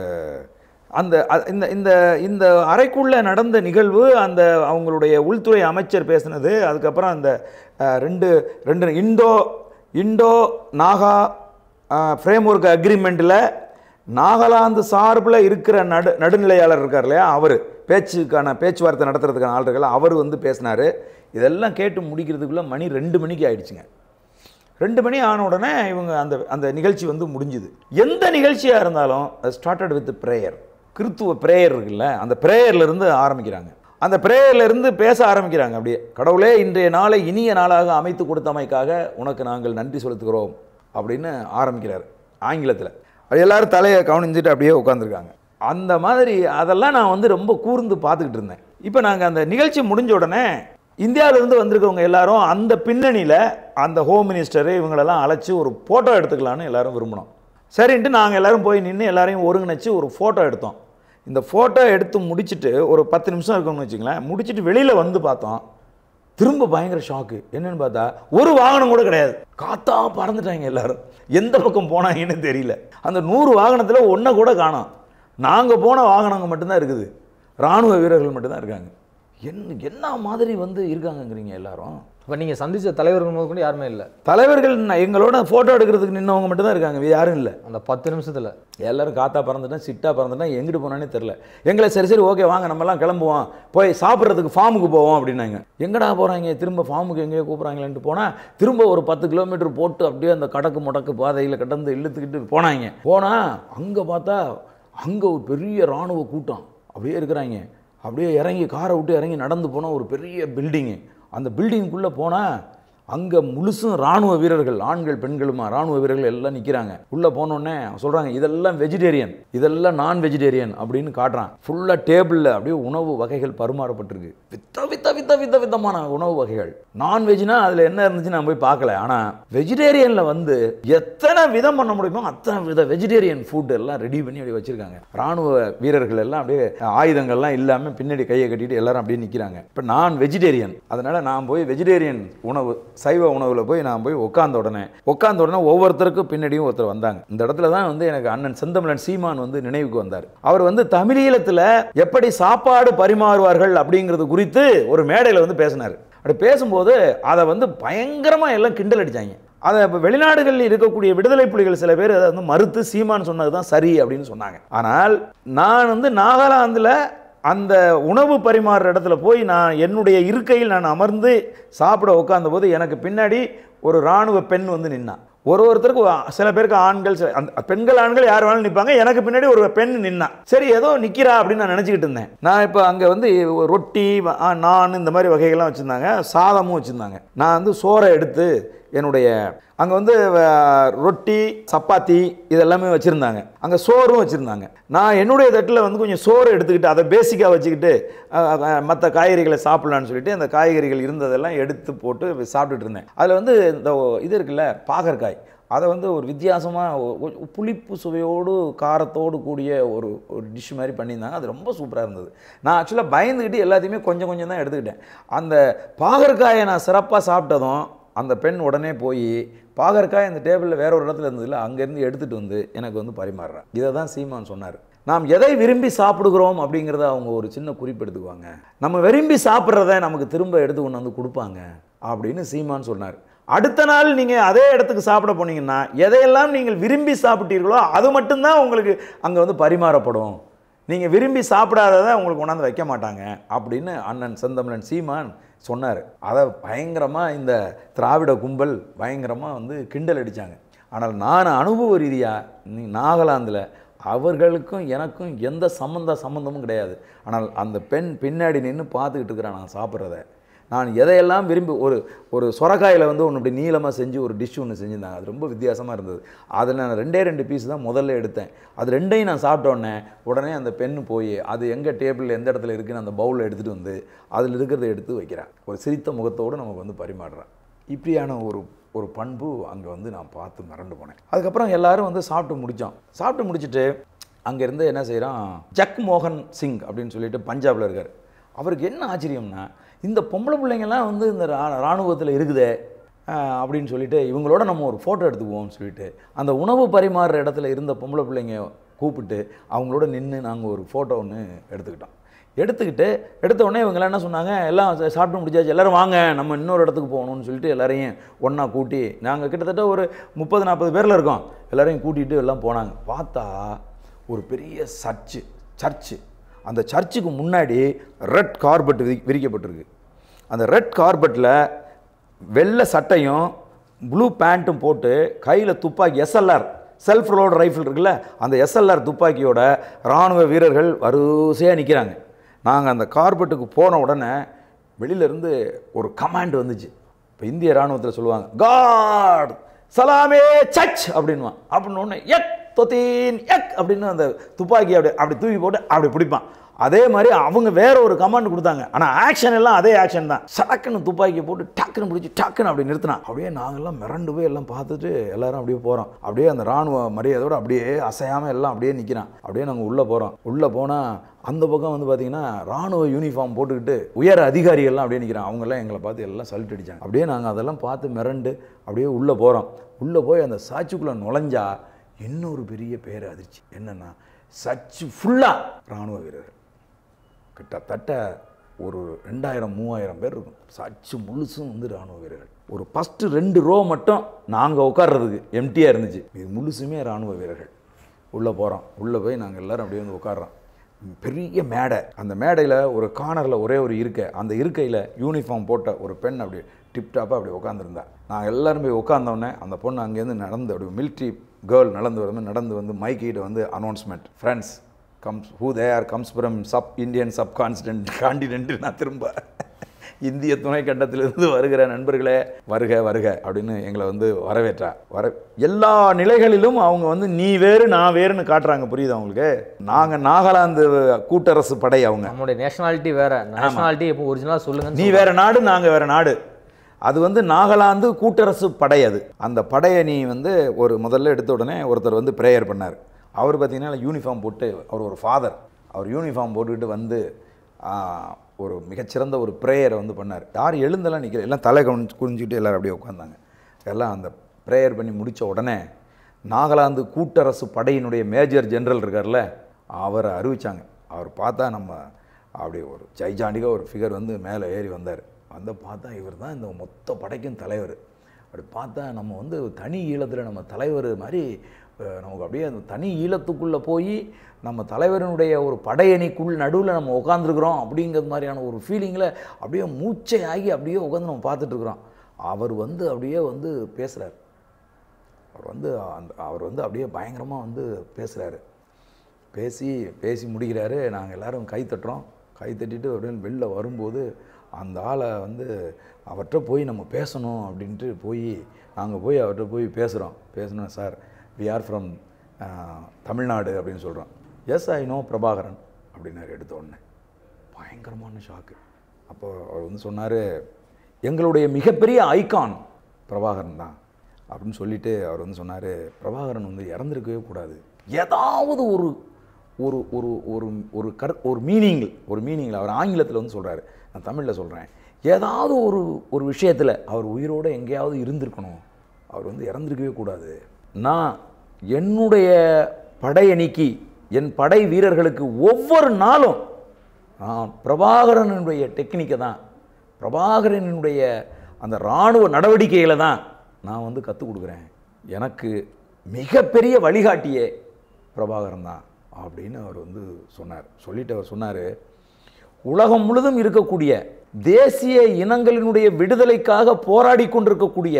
B: அந்த அ- இந்த இந்த இந்த அறைக்குள்ளே நடந்த நிகழ்வு அந்த அவங்களுடைய உள்துறை அமைச்சர் பேசினது அதுக்கப்புறம் அந்த அஹ், ரெண்டு ரெண்டு Indo Indo Naga framework அக்ரிமெண்ட்டில் நாகாலாந்து சார்பில் இருக்கிற நடு நடுநிலையாளர் இருக்கார் இல்லையா அவர் பேச்சுக்கான பேச்சுவார்த்தை நடத்துறதுக்கான ஆள் இருக்கல அவர் வந்து பேசினார் இதெல்லாம் கேட்டு முடிக்கிறதுக்குள்ளே மணி ரெண்டு மணிக்கு ஆயிடுச்சுங்க ரெண்டு மணி ஆன உடனே இவங்க அந்த அந்த நிகழ்ச்சி வந்து முடிஞ்சுது எந்த நிகழ்ச்சியாக இருந்தாலும் ஸ்டார்டட் வித் ப்ரேயர் கிறித்துவ ப்ரேயர் இருக்குல்ல அந்த prayer-ல இருந்து ஆரம்பிக்கிறாங்க அந்த prayer-ல இருந்து பேச ஆரம்பிக்கிறாங்க அப்படியே கடவுளே இன்றைய நாளை இனிய நாளாக அமைத்து கொடுத்தமைக்காக உனக்கு நாங்கள் நன்றி செலுத்துகிறோம் அப்படின்னு ஆரம்பிக்கிறார் ஆங்கிலத்தில் அது எல்லாரும் தலையை கவனிஞ்சிட்டு அப்படியே உட்காந்துருக்காங்க அந்த மாதிரி அதெல்லாம் நான் வந்து ரொம்ப கூர்ந்து பார்த்துக்கிட்டு இருந்தேன் இப்போ நாங்கள் அந்த நிகழ்ச்சி முடிஞ்ச உடனே இந்தியாவிலேருந்து வந்திருக்கவங்க எல்லாரும் அந்த பின்னணியில் அந்த ஹோம் மினிஸ்டரு இவங்களெல்லாம் அழைச்சி ஒரு ஃபோட்டோ எடுத்துக்கலான்னு எல்லாரும் விரும்பினோம் சரின்ட்டு நாங்கள் எல்லாரும் போய் நின்று எல்லாரையும் ஒருங்கிணைச்சு ஒரு ஃபோட்டோ எடுத்தோம் இந்த ஃபோட்டோ எடுத்து முடிச்சிட்டு ஒரு பத்து நிமிஷம் இருக்கும்னு வச்சுங்களேன் முடிச்சிட்டு வெளியில் வந்து பார்த்தோம் திரும்ப பயங்கர ஷாக்கு என்னன்னு பார்த்தா ஒரு வாகனம் கூட கிடையாது காத்தா பறந்துட்டாங்க எல்லாரும் எந்த பக்கம் போனாங்கன்னு தெரியல அந்த நூறு வாகனத்தில் ஒன்றை கூட காணோம் நாங்கள் போன வாகனங்கள் மட்டும்தான் இருக்குது ராணுவ வீரர்கள் மட்டும்தான் இருக்காங்க என்ன என்ன மாதிரி வந்து இருக்காங்கங்கிறீங்க எல்லாரும்
C: இப்போ நீங்கள் சந்திச்ச தலைவர்கள் முதல் கொண்டு யாருமே இல்லை
B: தலைவர்கள் ந- எங்களோட ஃபோட்டோ எடுக்கிறதுக்கு நின்னவங்க மட்டும்தான் இருக்காங்க வேறு யாரும் இல்லை
C: அந்த பத்து நிமிஷத்தில்
B: எல்லாரும் காத்தா பறந்துட்டேன் சிட்டா பறந்துட்டேன் எங்கிட்டு போனானே தெரில எங்களை சரி சரி ஓகே வாங்க நம்மலாம் கிளம்புவோம் போய் சாப்பிட்றதுக்கு ஃபார்முக்கு போவோம் அப்படின்னாங்க எங்கடா போகிறாங்க திரும்ப ஃபார்முக்கு எங்கேயோ கூப்பிட்றாங்களேன்ட்டு போனால் திரும்ப ஒரு பத்து கிலோமீட்டர் போட்டு அப்படியே அந்த கடக்கு முடக்கு பாதையில் கடந்து இழுத்துக்கிட்டு போனாங்க போனால் அங்கே பார்த்தா அங்கே ஒரு பெரிய இராணுவ கூட்டம் அப்படியே இருக்கிறாங்க அப்படியே இறங்கி காரை விட்டு இறங்கி நடந்து போனால் ஒரு பெரிய பில்டிங்கு அந்த பில்டிங்குள்ளே போனால் அங்கே முழுசும் ராணுவ வீரர்கள் ஆண்கள் பெண்களுமா ராணுவ வீரர்கள் எல்லாம் நிற்கிறாங்க உள்ளே போனோடனே சொல்கிறாங்க இதெல்லாம் வெஜிடேரியன் இதெல்லாம் நான் வெஜிடேரியன் அப்படின்னு காட்டுறான் ஃபுல்லாக டேபிளில் அப்படியே உணவு வகைகள் பரிமாறப்பட்டிருக்கு வித்த வித்த வித்த வித்த விதமான உணவு வகைகள் நான்வெஜ்னா அதில் என்ன இருந்துச்சு நான் போய் பார்க்கல ஆனால் வெஜிடேரியனில் வந்து எத்தனை விதம் பண்ண முடியுமோ அத்தனை வித வெஜிடேரியன் ஃபுட் எல்லாம் ரெடி பண்ணி அப்படி வச்சிருக்காங்க ராணுவ வீரர்கள் எல்லாம் அப்படியே ஆயுதங்கள்லாம் இல்லாமல் பின்னாடி கையை கட்டிட்டு எல்லாரும் அப்படியே நிற்கிறாங்க இப்போ நான் வெஜிடேரியன் அதனால நான் போய் வெஜிடேரியன் உணவு சைவ உணவில் போய் நான் போய் உட்கார்ந்த உடனே உட்கார்ந்த உடனே ஒவ்வொருத்தருக்கும் பின்னாடியும் ஒருத்தர் வந்தாங்க இந்த இடத்துல தான் வந்து எனக்கு அண்ணன் செந்தமிழன் சீமான் வந்து நினைவுக்கு வந்தார் அவர் வந்து தமிழீழத்தில் எப்படி சாப்பாடு பரிமாறுவார்கள் அப்படிங்கிறது குறித்து ஒரு மேடையில் வந்து பேசினார் அப்படி பேசும்போது அதை வந்து பயங்கரமாக எல்லாம் கிண்டல் அடிச்சாங்க அதை இப்போ வெளிநாடுகளில் இருக்கக்கூடிய விடுதலை புலிகள் சில பேர் அதை வந்து மறுத்து சீமான் சொன்னது தான் சரி அப்படின்னு சொன்னாங்க ஆனால் நான் வந்து நாகாலாந்தில் அந்த உணவு பரிமாறுற இடத்துல போய் நான் என்னுடைய இருக்கையில் நான் அமர்ந்து சாப்பிட உட்கார்ந்த போது எனக்கு பின்னாடி ஒரு இராணுவ பெண் வந்து நின்னான் ஒரு ஒருத்தருக்கு ஒ- சில பேருக்கு ஆண்கள் சில- அந்த பெண்கள் ஆண்கள் யார் வேணாலும் நிற்பாங்க எனக்கு பின்னாடி ஒரு பெண் நின்னா சரி ஏதோ நிற்கிறா அப்படின்னு நான் நினச்சிக்கிட்டு இருந்தேன் நான் இப்போ அங்கே வந்து ரொட்டி வ- ஆ, நான் இந்த மாதிரி வகைகள்லாம் வச்சுருந்தாங்க சாதமும் வச்சுருந்தாங்க நான் வந்து சோறை எடுத்து என்னுடைய அங்கே வந்து அஹ், ரொட்டி சப்பாத்தி இதெல்லாமே வச்சுருந்தாங்க அங்கே சோறும் வச்சுருந்தாங்க நான் என்னுடைய தட்டில் வந்து கொஞ்சம் சோறு எடுத்துக்கிட்டு அதை பேசிக்காக வச்சுக்கிட்டு மற்ற காய்கறிகளை சாப்பிட்லான்னு சொல்லிட்டு அந்த காய்கறிகள் இருந்ததெல்லாம் எடுத்து போட்டு சாப்பிட்டுட்டு இருந்தேன் அதில் வந்து இந்த இது இருக்குல்ல பாகற்காய் அதை வந்து ஒரு வித்தியாசமாக புளிப்பு சுவையோடு காரத்தோடு கூடிய ஒரு ஒரு டிஷ் மாதிரி பண்ணியிருந்தாங்க அது ரொம்ப சூப்பராக இருந்தது நான் ஆக்சுவலாக பயந்துக்கிட்டு எல்லாத்தையுமே கொஞ்சம் கொஞ்சம் தான் எடுத்துக்கிட்டேன் அந்த பாகற்காயை நான் சிறப்பாக சாப்பிட்டதும் அந்த பெண் உடனே போய் பாகற்காய் அந்த டேபிளில் வேற ஒரு இடத்துல இருந்ததுல அங்கேருந்து எடுத்துகிட்டு வந்து எனக்கு வந்து பரிமாறுறேன் இதை தான் சீமான் சொன்னார் நாம் எதை விரும்பி சாப்பிடுகிறோம் அப்படிங்கிறத அவங்க ஒரு சின்ன குறிப்பு எடுத்துக்குவாங்க நம்ம விரும்பி சாப்பிட்றத நமக்கு திரும்ப எடுத்து கொண்டு வந்து கொடுப்பாங்க அப்படின்னு சீமான் சொன்னார் அடுத்த நாள் நீங்கள் அதே இடத்துக்கு சாப்பிட போனீங்கன்னா எதையெல்லாம் நீங்கள் விரும்பி சாப்பிட்டீர்களோ அது மட்டும்தான் உங்களுக்கு அங்கே வந்து பரிமாறப்படும் நீங்கள் விரும்பி சாப்பிடாததை உங்களுக்கு கொண்டாந்து வைக்க மாட்டாங்க அப்படின்னு அண்ணன் செந்தமிழன் சீமான் சொன்னார் அதை பயங்கரமாக இந்த திராவிட கும்பல் பயங்கரமாக வந்து கிண்டல் அடித்தாங்க ஆனால் நான் அனுபவ ரீதியாக நாகாலாந்தில் அவர்களுக்கும் எனக்கும் எந்த சம்மந்த சம்மந்தமும் கிடையாது ஆனால் அந்த பெண் பின்னாடி நின்று பார்த்துக்கிட்டு இருக்கிறேன் நான் சாப்பிட்றத நான் எதையெல்லாம் விரும்பி ஒரு ஒரு சொரக்காயில் வந்து ஒன்று இப்படி நீளமாக செஞ்சு ஒரு டிஷ் ஒன்று செஞ்சுருந்தாங்க அது ரொம்ப வித்தியாசமாக இருந்தது அதில் நான் ரெண்டே ரெண்டு பீஸ் தான் முதல்ல எடுத்தேன் அது ரெண்டையும் நான் சாப்பிட்ட உடனே உடனே அந்த பெண்ணு போய் அது எங்கே டேபிளில் எந்த இடத்துல இருக்குன்னு அந்த பவுலில் எடுத்துகிட்டு வந்து அதில் இருக்கிறத எடுத்து வைக்கிறேன் ஒரு சிரித்த முகத்தோடு நமக்கு வந்து பரிமாறுறேன் இப்படியான ஒரு ஒரு பண்பு அங்கே வந்து நான் பார்த்து மிரண்டு போனேன் அதுக்கப்புறம் எல்லாரும் வந்து சாப்பிட்டு முடித்தோம் சாப்பிட்டு முடிச்சுட்டு அங்கேருந்து என்ன செய்கிறான் ஜக் மோகன் சிங் அப்படின்னு சொல்லிட்டு பஞ்சாபில் இருக்கார் அவருக்கு என்ன ஆச்சரியம்னா இந்த பொம்பளை பிள்ளைங்கள்லாம் வந்து இந்த ரா இராணுவத்தில் இருக்குதே ஆஹ், அப்படின்னு சொல்லிட்டு இவங்களோட நம்ம ஒரு ஃபோட்டோ எடுத்துக்குவோம்னு சொல்லிட்டு அந்த உணவு பரிமாறுற இடத்துல இருந்த பொம்பளை பிள்ளைங்க கூப்பிட்டு அவங்களோட நின்று நாங்கள் ஒரு ஃபோட்டோ ஒன்று எடுத்துக்கிட்டோம் எடுத்துக்கிட்டு எடுத்த உடனே இவங்கெல்லாம் என்ன சொன்னாங்க எல்லாம் சா- சாப்பிட்டு முடிச்சாச்சு எல்லாரும் வாங்க நம்ம இன்னொரு இடத்துக்கு போகணும்னு சொல்லிட்டு எல்லாரையும் ஒன்றா கூட்டி நாங்கள் கிட்டத்தட்ட ஒரு முப்பது நாற்பது பேரில் இருக்கோம் எல்லாரையும் கூட்டிகிட்டு எல்லாம் போனாங்க பார்த்தா ஒரு பெரிய சர்ச்சு சர்ச்சு அந்த சர்ச்சுக்கு முன்னாடி ரெட் கார்பெட் விரி விரிக்கப்பட்டிருக்கு அந்த ரெட் கார்பெட்டில் வெள்ளை சட்டையும் ப்ளூ பேண்ட்டும் போட்டு கையில் துப்பாக்கி எஸ்எல்ஆர் செல்ஃப் ரோடு ரைஃபிள் இருக்குல்ல அந்த எஸ்எல்ஆர் துப்பாக்கியோட இராணுவ வீரர்கள் வரிசையாக நிற்கிறாங்க நாங்கள் அந்த கார்பெட்டுக்கு போன உடனே வெளியிலேருந்து ஒரு கமாண்ட் வந்துச்சு இப்போ இந்திய இராணுவத்தில் சொல்லுவாங்க காட் சலாமே சச் அப்படின்வான் அப்படின்னு ஒன்று எக் தொத்தீன் எக் அப்படின்னு அந்த துப்பாக்கி அப்படி அப்படி தூக்கி போட்டு அப்படி பிடிப்பான் அதே மாதிரி அவங்க வேற ஒரு கமாண்ட் கொடுத்தாங்க ஆனால் ஆக்ஷன் எல்லாம் அதே ஆக்ஷன் தான் சடக்குன்னு துப்பாக்கியை போட்டு டக்குன்னு பிடிச்சி டக்குன்னு அப்படி நிறுத்தினான் அப்படியே நாங்கெல்லாம் மிரண்டு போய் எல்லாம் பார்த்துட்டு எல்லாரும் அப்படியே போகிறோம் அப்படியே அந்த ராணுவ மரியாதையோட அப்படியே அசையாமல் எல்லாம் அப்படியே நிற்கிறான் அப்படியே நாங்கள் உள்ளே போகிறோம் உள்ளே போனால் அந்த பக்கம் வந்து பார்த்தீங்கன்னா ராணுவ யூனிஃபார்ம் போட்டுக்கிட்டு உயர் அதிகாரிகள்லாம் அப்படியே நிற்கிறாங்க அவங்கெல்லாம் எங்களை பார்த்து எல்லாம் சல்ட் அடிச்சாங்க அப்படியே நாங்கள் அதெல்லாம் பார்த்து மிரண்டு அப்படியே உள்ளே போகிறோம் உள்ளே போய் அந்த சாட்சிக்குள்ளே நுழைஞ்சா இன்னொரு பெரிய பேர் அதிர்ச்சி என்னென்னா சர்ச்சு ஃபுல்லாக ராணுவ வீரர்கள் கிட்டத்தட்ட ஒரு ரெண்டாயிரம் மூவாயிரம் பேர் இருக்கும் சர்ச்சு முழுசும் வந்து ராணுவ வீரர்கள் ஒரு ஃபஸ்ட்டு ரெண்டு ரோ மட்டும் நாங்கள் உட்கார்றதுக்கு எம்டியாக இருந்துச்சு இது முழுசுமே ராணுவ வீரர்கள் உள்ளே போகிறோம் உள்ளே போய் நாங்கள் எல்லாரும் அப்படியே வந்து உட்கார்றோம் பெரிய மேடை அந்த மேடையில் ஒரு கார்னரில் ஒரே ஒரு இருக்கை அந்த இருக்கையில் யூனிஃபார்ம் போட்ட ஒரு பெண் அப்படி டிப்டாப்பாக அப்படி உட்காந்துருந்தா நாங்கள் எல்லாரும் போய் உட்காந்தோடனே அந்த பொண்ணு அங்கேருந்து நடந்து அப்படி மிலிட்ரி கேர்ள் நடந்து வரும்போது நடந்து வந்து மைக்கிட்ட வந்து announcement friends comes who there comes from sub Indian subcontinent continent நான் திரும்ப இந்திய துணை கண்டத்திலிருந்து வருகிற நண்பர்களே வருக வருக அப்படின்னு எங்களை வந்து வரவேற்றா வர எல்லா நிலைகளிலும் அவங்க வந்து நீ வேறு நான் வேறுன்னு காட்டுறாங்க புரியுது அவங்களுக்கு நாங்கள் நாகாலாந்து கூட்டரசு படை அவங்க
C: நம்மளுடைய நேஷனாலிட்டி வேற நேஷனாலிட்டி எப்போ ஒரிஜினலாக சொல்லுங்க
B: நீ வேற நாடு நாங்கள் வேற நாடு அது வந்து நாகாலாந்து கூட்டரசு படை அது அந்த படையை நீ வந்து ஒரு முதல்ல எடுத்த உடனே ஒருத்தர் வந்து ப்ரேயர் பண்ணார் அவர் பார்த்தீங்கன்னா யூனிஃபார்ம் போட்டு அவர் ஒரு ஃபாதர் அவர் யூனிஃபார்ம் போட்டுக்கிட்டு வந்து ஆ, ஒரு மிகச்சிறந்த ஒரு ப்ரேயரை வந்து பண்ணார் யார் எழுந்தெல்லாம் நிற்கல எல்லாம் தலை குனிஞ்சு குனிஞ்சிட்டு எல்லாரும் அப்படியே உட்காந்தாங்க எல்லாம் அந்த ப்ரேயர் பண்ணி முடித்த உடனே நாகாலாந்து கூட்டரசு படையினுடைய மேஜர் ஜெனரல் இருக்கார்ல அவரை அறிவிச்சாங்க அவர் பார்த்தா நம்ம அப்படி ஒரு ஜெய்ஜாண்டிகா ஒரு ஃபிகர் வந்து மேலே ஏறி வந்தார் வந்து பார்த்தா இவர் தான் இந்த மொத்த படைக்கும் தலைவர் அப்படி பார்த்தா நம்ம வந்து தனி ஈழத்தில் நம்ம தலைவர் மாதிரி அஹ், நமக்கு அப்படியே அந்த தனி ஈழத்துக்குள்ளே போய் நம்ம தலைவரினுடைய ஒரு படையணிக்குள் நடுவில் நம்ம உட்காந்துருக்குறோம் அப்படிங்கிறது மாதிரியான ஒரு ஃபீலிங்கில் அப்படியே மூச்சை ஆகி அப்படியே உட்காந்து நம்ம பார்த்துட்ருக்குறோம் அவர் வந்து அப்படியே வந்து பேசுகிறார் அவர் வந்து அந்த அவர் வந்து அப்படியே பயங்கரமாக வந்து பேசுகிறாரு பேசி பேசி முடிக்கிறாரு நாங்கள் எல்லாரும் கை தட்டுறோம் கை தட்டிட்டு அப்படியே வெளில வரும்போது அந்த ஆளை வந்து அவர்கிட்ட போய் நம்ம பேசணும் அப்படின்ட்டு போய் நாங்கள் போய் அவர்கிட்ட போய் பேசுகிறோம் பேசணும் sir we are from Tamil Nadu அப்படின்னு சொல்கிறோம் எஸ் ஐ நோ பிரபாகரன் அப்படின்னாரு எடுத்த உடனே பயங்கரமான ஷாக்கு அப்போ அவர் வந்து சொன்னார் எங்களுடைய மிகப்பெரிய ஐகான் பிரபாகரன் தான் அப்படின்னு சொல்லிட்டு அவர் வந்து சொன்னார் பிரபாகரன் வந்து இறந்துருக்கவே கூடாது ஏதாவது ஒரு ஒரு ஒரு ஒரு ஒரு கரு ஒரு மீனிங் ஒரு மீனிங்கில் அவர் ஆங்கிலத்தில் வந்து சொல்கிறாரு நான் தமிழில் சொல்கிறேன் ஏதாவது ஒரு ஒரு விஷயத்தில் அவர் உயிரோடு எங்கேயாவது இருந்திருக்கணும் அவர் வந்து இறந்திருக்கவே கூடாது நான் என்னுடைய படையணிக்கு என் படை வீரர்களுக்கு ஒவ்வொரு நாளும் நான் பிரபாகரனுடைய டெக்னிக்கை தான் பிரபாகரனுடைய அந்த இராணுவ நடவடிக்கைகளை தான் நான் வந்து கற்றுக் கொடுக்குறேன் எனக்கு மிகப்பெரிய வழிகாட்டியே பிரபாகரன் தான் அப்படின்னு அவர் வந்து சொன்னார் சொல்லிட்டு அவர் சொன்னார் உலகம் முழுதும் இருக்கக்கூடிய தேசிய இனங்களினுடைய விடுதலைக்காக போராடி கொண்டிருக்கக்கூடிய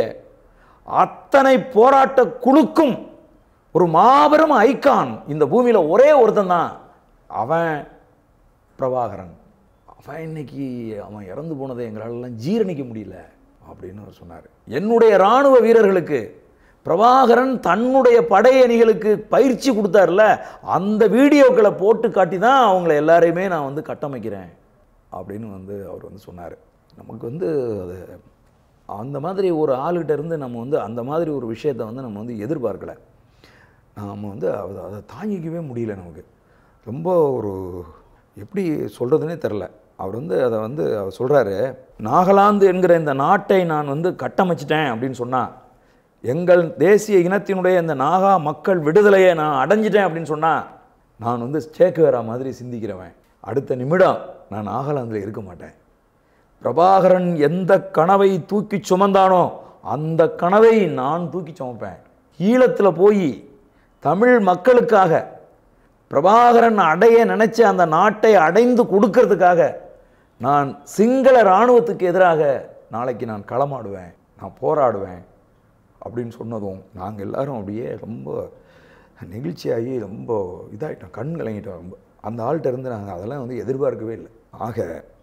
B: அத்தனை போராட்ட குழுக்கும் ஒரு மாபெரும் ஐகான் இந்த பூமியில் ஒரே ஒருத்தன் தான் அவன் பிரபாகரன் அவன் இன்னைக்கு அவன் இறந்து போனதை எங்களாலெல்லாம் ஜீரணிக்க முடியல அப்படின்னு அவர் சொன்னார் என்னுடைய இராணுவ வீரர்களுக்கு பிரபாகரன் தன்னுடைய படையணிகளுக்கு பயிற்சி கொடுத்தாருல அந்த வீடியோக்களை போட்டு காட்டி தான் அவங்கள எல்லாரையுமே நான் வந்து கட்டமைக்கிறேன் அப்படின்னு வந்து அவர் வந்து சொன்னார் நமக்கு வந்து அது அந்த மாதிரி ஒரு ஆளுகிட்ட இருந்து நம்ம வந்து அந்த மாதிரி ஒரு விஷயத்தை வந்து நம்ம வந்து எதிர்பார்க்கல நாம் வந்து அதை அதை தாங்கிக்கவே முடியல நமக்கு ரொம்ப ஒரு எப்படி சொல்கிறதுனே தெரில அவர் வந்து அதை வந்து அவர் சொல்கிறாரு நாகாலாந்து என்கிற இந்த நாட்டை நான் வந்து கட்டமைச்சிட்டேன் அப்படின்னு சொன்னால் எங்கள் தேசிய இனத்தினுடைய இந்த நாகா மக்கள் விடுதலையை நான் அடைஞ்சிட்டேன் அப்படின்னு சொன்னால் நான் வந்து சேக்குவேரா மாதிரி சிந்திக்கிறவன் அடுத்த நிமிடம் நான் நாகாலாந்தில் இருக்க மாட்டேன் பிரபாகரன் எந்த கனவை தூக்கி சுமந்தானோ அந்த கனவை நான் தூக்கி சுமப்பேன் ஈழத்தில் போய் தமிழ் மக்களுக்காக பிரபாகரன் அடைய நினைச்ச அந்த நாட்டை அடைந்து கொடுக்கறதுக்காக நான் சிங்கள இராணுவத்துக்கு எதிராக நாளைக்கு நான் களமாடுவேன் நான் போராடுவேன் அப்படின்னு சொன்னதும் நாங்கள் எல்லாரும் அப்படியே ரொம்ப நெகிழ்ச்சியாகி ரொம்ப இதாகிட்டோம் கண் கலங்கிட்டோம் ரொம்ப அந்த ஆள்கிட்ட இருந்து நாங்கள் அதெல்லாம் வந்து எதிர்பார்க்கவே இல்லை ஆக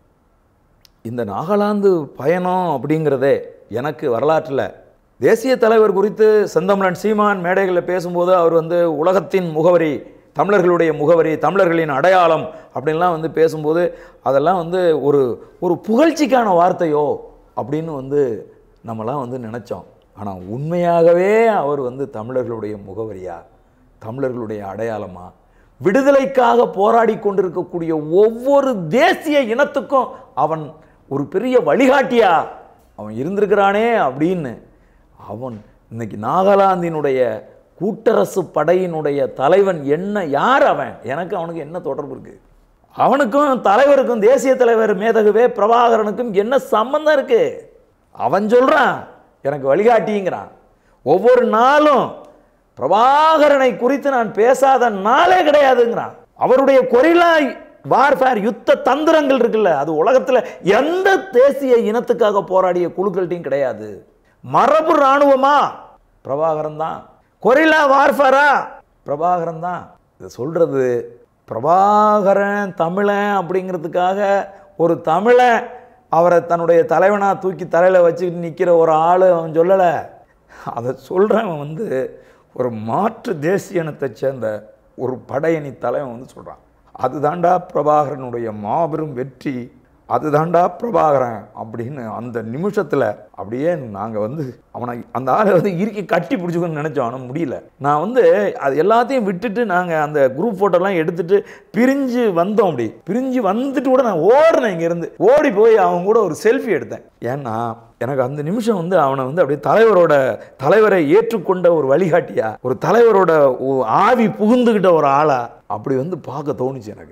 B: இந்த நாகாலாந்து பயணம் அப்படிங்கிறதே எனக்கு வரலாற்றில் தேசிய தலைவர் குறித்து செந்தமிழன் சீமான் மேடைகளில் பேசும்போது அவர் வந்து உலகத்தின் முகவரி தமிழர்களுடைய முகவரி தமிழர்களின் அடையாளம் அப்படின்லாம் வந்து பேசும்போது அதெல்லாம் வந்து ஒரு ஒரு புகழ்ச்சிக்கான வார்த்தையோ அப்படின்னு வந்து நம்மலாம் வந்து நினச்சோம் ஆனால் உண்மையாகவே அவர் வந்து தமிழர்களுடைய முகவரியா தமிழர்களுடைய அடையாளமா விடுதலைக்காக போராடி கொண்டிருக்கக்கூடிய ஒவ்வொரு தேசிய இனத்துக்கும் அவன் ஒரு பெரிய வழிகாட்டியா அவன் இருந்திருக்கிறானே அப்படின்னு அவன் இன்னைக்கு நாகாலாந்தினுடைய கூட்டரசு படையினுடைய தலைவன் என்ன யார் அவன் எனக்கு அவனுக்கு என்ன தொடர்பு இருக்கு அவனுக்கும் தலைவருக்கும் தேசிய தலைவர் மேதகுவே பிரபாகரனுக்கும் என்ன சம்பந்தம் இருக்கு அவன் சொல்றான் எனக்கு வழிகாட்டிங்கிறான் ஒவ்வொரு நாளும் பிரபாகரனை குறித்து நான் பேசாத நாளே கிடையாதுங்கிறான் அவருடைய கொரில்லா வார்ஃபேர் யுத்த தந்திரங்கள் இருக்குல்ல அது உலகத்தில் எந்த தேசிய இனத்துக்காக போராடிய குழுக்கள்கிட்டையும் கிடையாது மரபு இராணுவமா பிரபாகரன் தான் கொரில்லா வார்ஃபேரா பிரபாகரன் தான் இதை சொல்றது பிரபாகரன் தமிழன் அப்படிங்கிறதுக்காக ஒரு தமிழன் அவரை தன்னுடைய தலைவனாக தூக்கி தலையில் வச்சுக்கிட்டு நிற்கிற ஒரு ஆள் அவன் சொல்லலை அதை சொல்கிறவன் வந்து ஒரு மாற்று தேசிய இனத்தைச் சேர்ந்த ஒரு படையணி தலைவன் வந்து சொல்கிறான் அதுதாண்டா பிரபாகரனுடைய மாபெரும் வெற்றி அதுதாண்டா பிரபாகரன் அப்படின்னு அந்த நிமிஷத்தில் அப்படியே நாங்கள் வந்து அவனை அந்த ஆளை வந்து இறுக்கி கட்டி பிடிச்சிக்கணும்னு நினச்சோம் ஆனால் முடியல நான் வந்து அது எல்லாத்தையும் விட்டுட்டு நாங்கள் அந்த குரூப் ஃபோட்டோலாம் எடுத்துட்டு பிரிஞ்சு வந்தோம் அப்படி பிரிஞ்சு வந்துட்டு கூட நான் ஓடினேன் இங்கேருந்து ஓடி போய் அவன் கூட ஒரு செல்ஃபி எடுத்தேன் ஏன்னா எனக்கு அந்த நிமிஷம் வந்து அவனை வந்து அப்படியே தலைவரோட தலைவரை ஏற்றுக்கொண்ட ஒரு வழிகாட்டியா ஒரு தலைவரோட ஒ- ஆவி புகுந்துக்கிட்ட ஒரு ஆளா அப்படி வந்து பார்க்க தோணுச்சு எனக்கு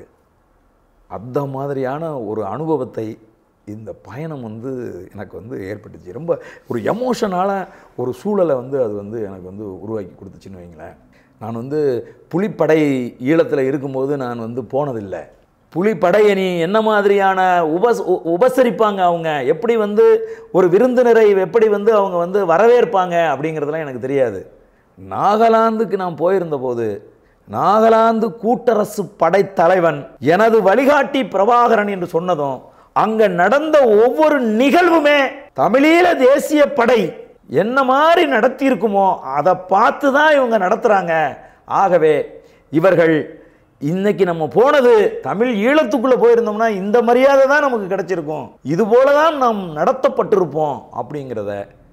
B: அந்த மாதிரியான ஒரு அனுபவத்தை இந்த பயணம் வந்து எனக்கு வந்து ஏற்பட்டுச்சு ரொம்ப ஒரு எமோஷனால ஒரு சூழலை வந்து அது வந்து எனக்கு வந்து உருவாக்கி கொடுத்துச்சுன்னு வைங்களேன் நான் வந்து புலிப்படை ஈழத்தில் இருக்கும்போது நான் வந்து போனதில்லை புலிப்படையணி என்ன மாதிரியான உபஸ் உ- உபசரிப்பாங்க அவங்க எப்படி வந்து ஒரு விருந்தினரை எப்படி வந்து அவங்க வந்து வரவேற்பாங்க அப்படிங்கிறதெல்லாம் எனக்கு தெரியாது நாகாலாந்துக்கு நான் போயிருந்த போது நாகாலாந்து கூட்டரசு படைத்தலைவன் எனது வழிகாட்டி பிரபாகரன் என்று சொன்னதும் அங்க நடந்த ஒவ்வொரு நிகழ்வுமே தமிழீழ தேசிய படை என்ன மாதிரி நடத்தி இருக்குமோ அதை பார்த்து தான் இவங்க நடத்துறாங்க ஆகவே இவர்கள் இன்னைக்கு நம்ம போனது தமிழ் ஈழத்துக்குள்ள போயிருந்தோம்னா இந்த மரியாதை தான் நமக்கு கிடைச்சிருக்கும் இது போல தான் நாம் நடத்தப்பட்டிருப்போம் அப்படிங்கிறத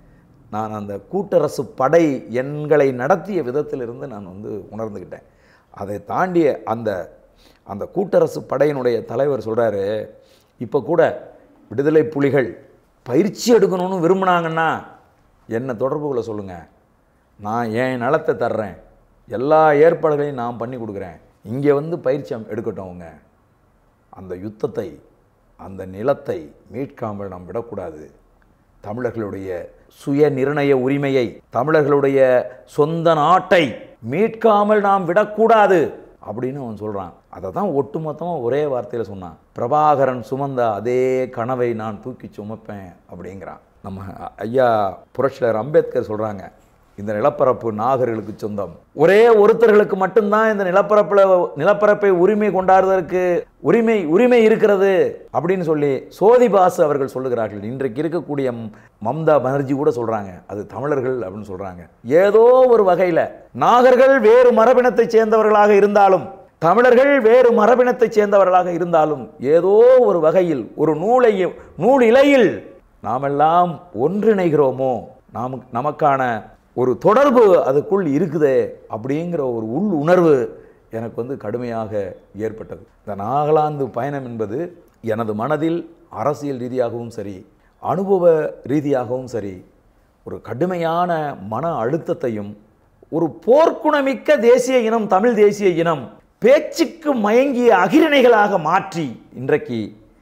B: நான் அந்த கூட்டரசு படை எண்களை நடத்திய விதத்திலிருந்து நான் வந்து உணர்ந்துக்கிட்டேன் அதை தாண்டிய அந்த அந்த கூட்டரசு படையினுடைய தலைவர் சொல்கிறாரு இப்போ கூட விடுதலை புலிகள் பயிற்சி எடுக்கணும்னு விரும்புனாங்கன்னா என்னை தொடர்பு கொள்ள சொல்லுங்கள் நான் என் நலத்தை தர்றேன் எல்லா ஏற்பாடுகளையும் நான் பண்ணி கொடுக்குறேன் இங்கே வந்து பயிற்சி அம்- எடுக்கட்டும் அவங்க அந்த யுத்தத்தை அந்த நிலத்தை மீட்காமல் நாம் விடக்கூடாது தமிழர்களுடைய சுய நிர்ணய உரிமையை தமிழர்களுடைய சொந்த நாட்டை மீட்காமல் நாம் விடக்கூடாது அப்படின்னு அவன் சொல்கிறான் அதை தான் ஒட்டுமொத்தமாக ஒரே வார்த்தையில் சொன்னான் பிரபாகரன் சுமந்த அதே கனவை நான் தூக்கி சுமப்பேன் அப்படிங்கிறான் நம்ம ஐயா புரட்சியாளர் அம்பேத்கர் சொல்கிறாங்க இந்த நிலப்பரப்பு நாகர்களுக்கு சொந்தம் ஒரே ஒருத்தர்களுக்கு மட்டும்தான் இந்த நிலப்பரப்பில் நிலப்பரப்பை உரிமை கொண்டாடுவதற்கு உரிமை உரிமை இருக்கிறது அப்படின்னு சொல்லி சோதிபாசு அவர்கள் சொல்லுகிறார்கள் இன்றைக்கு இருக்கக்கூடிய ம்- மம்தா பானர்ஜி கூட சொல்றாங்க அது தமிழர்கள் அப்படின்னு சொல்றாங்க ஏதோ ஒரு வகையில் நாகர்கள் வேறு மரபினத்தைச் சேர்ந்தவர்களாக இருந்தாலும் தமிழர்கள் வேறு மரபினத்தைச் சேர்ந்தவர்களாக இருந்தாலும் ஏதோ ஒரு வகையில் ஒரு நூலையும் நூல் இலையில் நாமெல்லாம் ஒன்றிணைகிறோமோ நாம் நமக்கான ஒரு தொடர்பு அதுக்குள் இருக்குதே அப்படிங்கிற ஒரு உள் உணர்வு எனக்கு வந்து கடுமையாக ஏற்பட்டது இந்த நாகாலாந்து பயணம் என்பது எனது மனதில் அரசியல் ரீதியாகவும் சரி அனுபவ ரீதியாகவும் சரி ஒரு கடுமையான மன அழுத்தத்தையும் ஒரு போர்க்குணமிக்க தேசிய இனம் தமிழ் தேசிய இனம் பேச்சுக்கு மயங்கிய அகிரணைகளாக மாற்றி இன்றைக்கு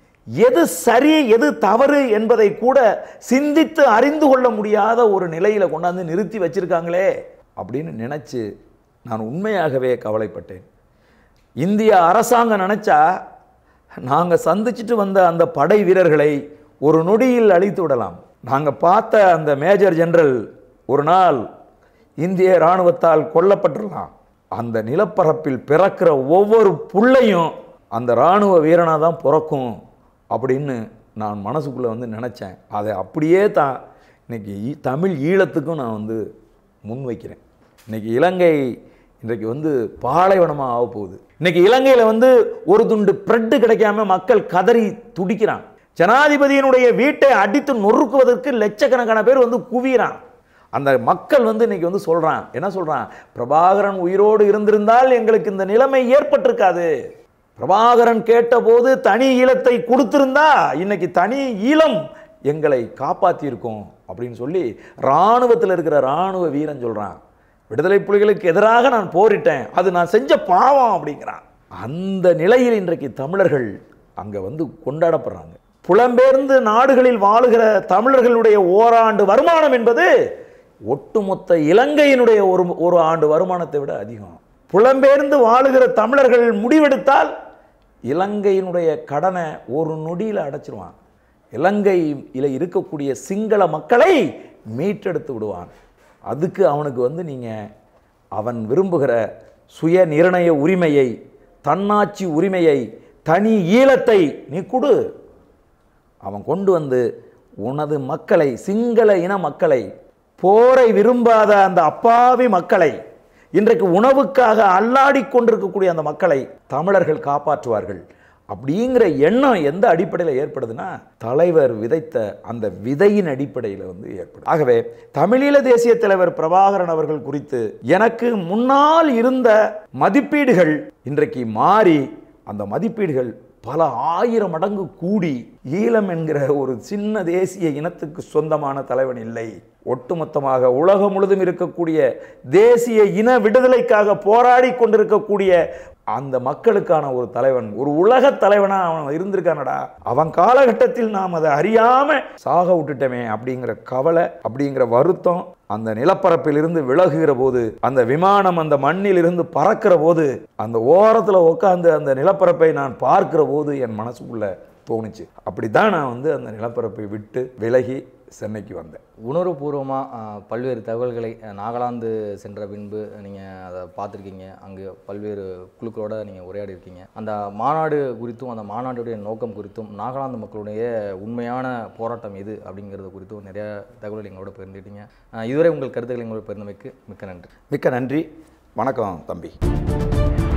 B: எது சரி எது தவறு என்பதை கூட சிந்தித்து அறிந்து கொள்ள முடியாத ஒரு நிலையில கொண்டாந்து நிறுத்தி வச்சிருக்காங்களே அப்படின்னு நினைச்சு நான் உண்மையாகவே கவலைப்பட்டேன் இந்திய அரசாங்கம் நினைச்சா நாங்க சந்திச்சுட்டு வந்த அந்த படை வீரர்களை ஒரு நொடியில் அழித்து விடலாம் நாங்க பார்த்த அந்த மேஜர் ஜெனரல் ஒரு நாள் இந்திய இராணுவத்தால் கொல்லப்பட்டிருக்கலாம் அந்த நிலப்பரப்பில் பிறக்கிற ஒவ்வொரு புள்ளையும் அந்த இராணுவ வீரனாக தான் பிறக்கும் அப்படின்னு நான் மனசுக்குள்ளே வந்து நினச்சேன் அதை அப்படியே தான் இன்னைக்கு ஈ- தமிழ் ஈழத்துக்கும் நான் வந்து முன்வைக்கிறேன் இன்னைக்கு இலங்கை இன்றைக்கு வந்து பாலைவனமாக ஆக போகுது இன்னைக்கு இலங்கையில் வந்து ஒரு துண்டு பிரெட்டு கிடைக்காம மக்கள் கதறி துடிக்கிறான் ஜனாதிபதியினுடைய வீட்டை அடித்து நொறுக்குவதற்கு லட்சக்கணக்கான பேர் வந்து குவிகிறான் அந்த மக்கள் வந்து இன்னைக்கு வந்து சொல்றான் என்ன சொல்றான் பிரபாகரன் உயிரோடு இருந்திருந்தால் எங்களுக்கு இந்த நிலைமை ஏற்பட்டிருக்காது பிரபாகரன் கேட்டபோது தனி ஈழத்தை கொடுத்திருந்தா இன்னைக்கு தனி ஈழம் எங்களை காப்பாத்தியிருக்கோம் அப்படின்னு சொல்லி இராணுவத்தில் இருக்கிற இராணுவ வீரன் சொல்றான் விடுதலை புலிகளுக்கு எதிராக நான் போரிட்டேன் அது நான் செஞ்ச பாவம் அப்படிங்கிறான் அந்த நிலையில் இன்றைக்கு தமிழர்கள் அங்க வந்து கொண்டாடப்படுறாங்க புலம்பெயர்ந்து நாடுகளில் வாழுகிற தமிழர்களுடைய ஓராண்டு வருமானம் என்பது ஒட்டுமொத்த இலங்கையினுடைய ஒரு ஒரு ஆண்டு வருமானத்தை விட அதிகம் புலம்பெயர்ந்து வாழுகிற தமிழர்கள் முடிவெடுத்தால் இலங்கையினுடைய கடனை ஒரு நொடியில் அடைச்சிருவான் இலங்கையில் இருக்கக்கூடிய சிங்கள மக்களை மீட்டெடுத்து விடுவான் அதுக்கு அவனுக்கு வந்து நீங்கள் அவன் விரும்புகிற சுய நிர்ணய உரிமையை தன்னாட்சி உரிமையை தனி ஈழத்தை நீ கொடு அவன் கொண்டு வந்து உனது மக்களை சிங்கள இன மக்களை போரை விரும்பாத அந்த அப்பாவி மக்களை இன்றைக்கு உணவுக்காக அல்லாடி கொண்டிருக்கக்கூடிய அந்த மக்களை தமிழர்கள் காப்பாற்றுவார்கள் அப்படிங்கிற எண்ணம் எந்த அடிப்படையில் ஏற்படுதுன்னா தலைவர் விதைத்த அந்த விதையின் அடிப்படையில் வந்து ஏற்படும் ஆகவே தமிழீழ தேசிய தலைவர் பிரபாகரன் அவர்கள் குறித்து எனக்கு முன்னால் இருந்த மதிப்பீடுகள் இன்றைக்கு மாறி அந்த மதிப்பீடுகள் பல ஆயிரம் மடங்கு கூடி ஈழம் என்கிற ஒரு சின்ன தேசிய இனத்துக்கு சொந்தமான தலைவன் இல்லை ஒட்டுமொத்தமாக உலகம் முழுதும் இருக்கக்கூடிய தேசிய இன விடுதலைக்காக போராடி கொண்டிருக்கக்கூடிய அந்த மக்களுக்கான ஒரு தலைவன் ஒரு உலக தலைவனா அவன் இருந்திருக்கானடா அவன் காலகட்டத்தில் நாம் அதை அறியாம சாக விட்டுட்டோமே அப்படிங்கிற கவலை அப்படிங்கிற வருத்தம் அந்த நிலப்பரப்பில் இருந்து விலகுகிற போது அந்த விமானம் அந்த மண்ணில் இருந்து பறக்கிற போது அந்த ஓரத்தில் உட்காந்து அந்த நிலப்பரப்பை நான் பார்க்கிற போது என் மனசுக்குள்ள தோணுச்சு அப்படித்தான் நான் வந்து அந்த நிலப்பரப்பை விட்டு விலகி சென்னைக்கு வந்தேன்
C: உணர்வுபூர்வமாக பல்வேறு தகவல்களை அஹ், நாகாலாந்து சென்ற பின்பு நீங்கள் அதை பார்த்துருக்கீங்க அங்கே பல்வேறு குழுக்களோட நீங்கள் உரையாடி இருக்கீங்க அந்த மாநாடு குறித்தும் அந்த மாநாடுடைய நோக்கம் குறித்தும் நாகாலாந்து மக்களுடைய உண்மையான போராட்டம் எது அப்படிங்கிறது குறித்தும் நிறைய தகவல்கள் எங்களோட பகிர்ந்துக்கிட்டீங்க அஹ், இதுவரை உங்கள் கருத்துக்களை எங்களோட பகிர்ந்தமைக்கு மிக்க நன்றி
B: மிக்க நன்றி வணக்கம் தம்பி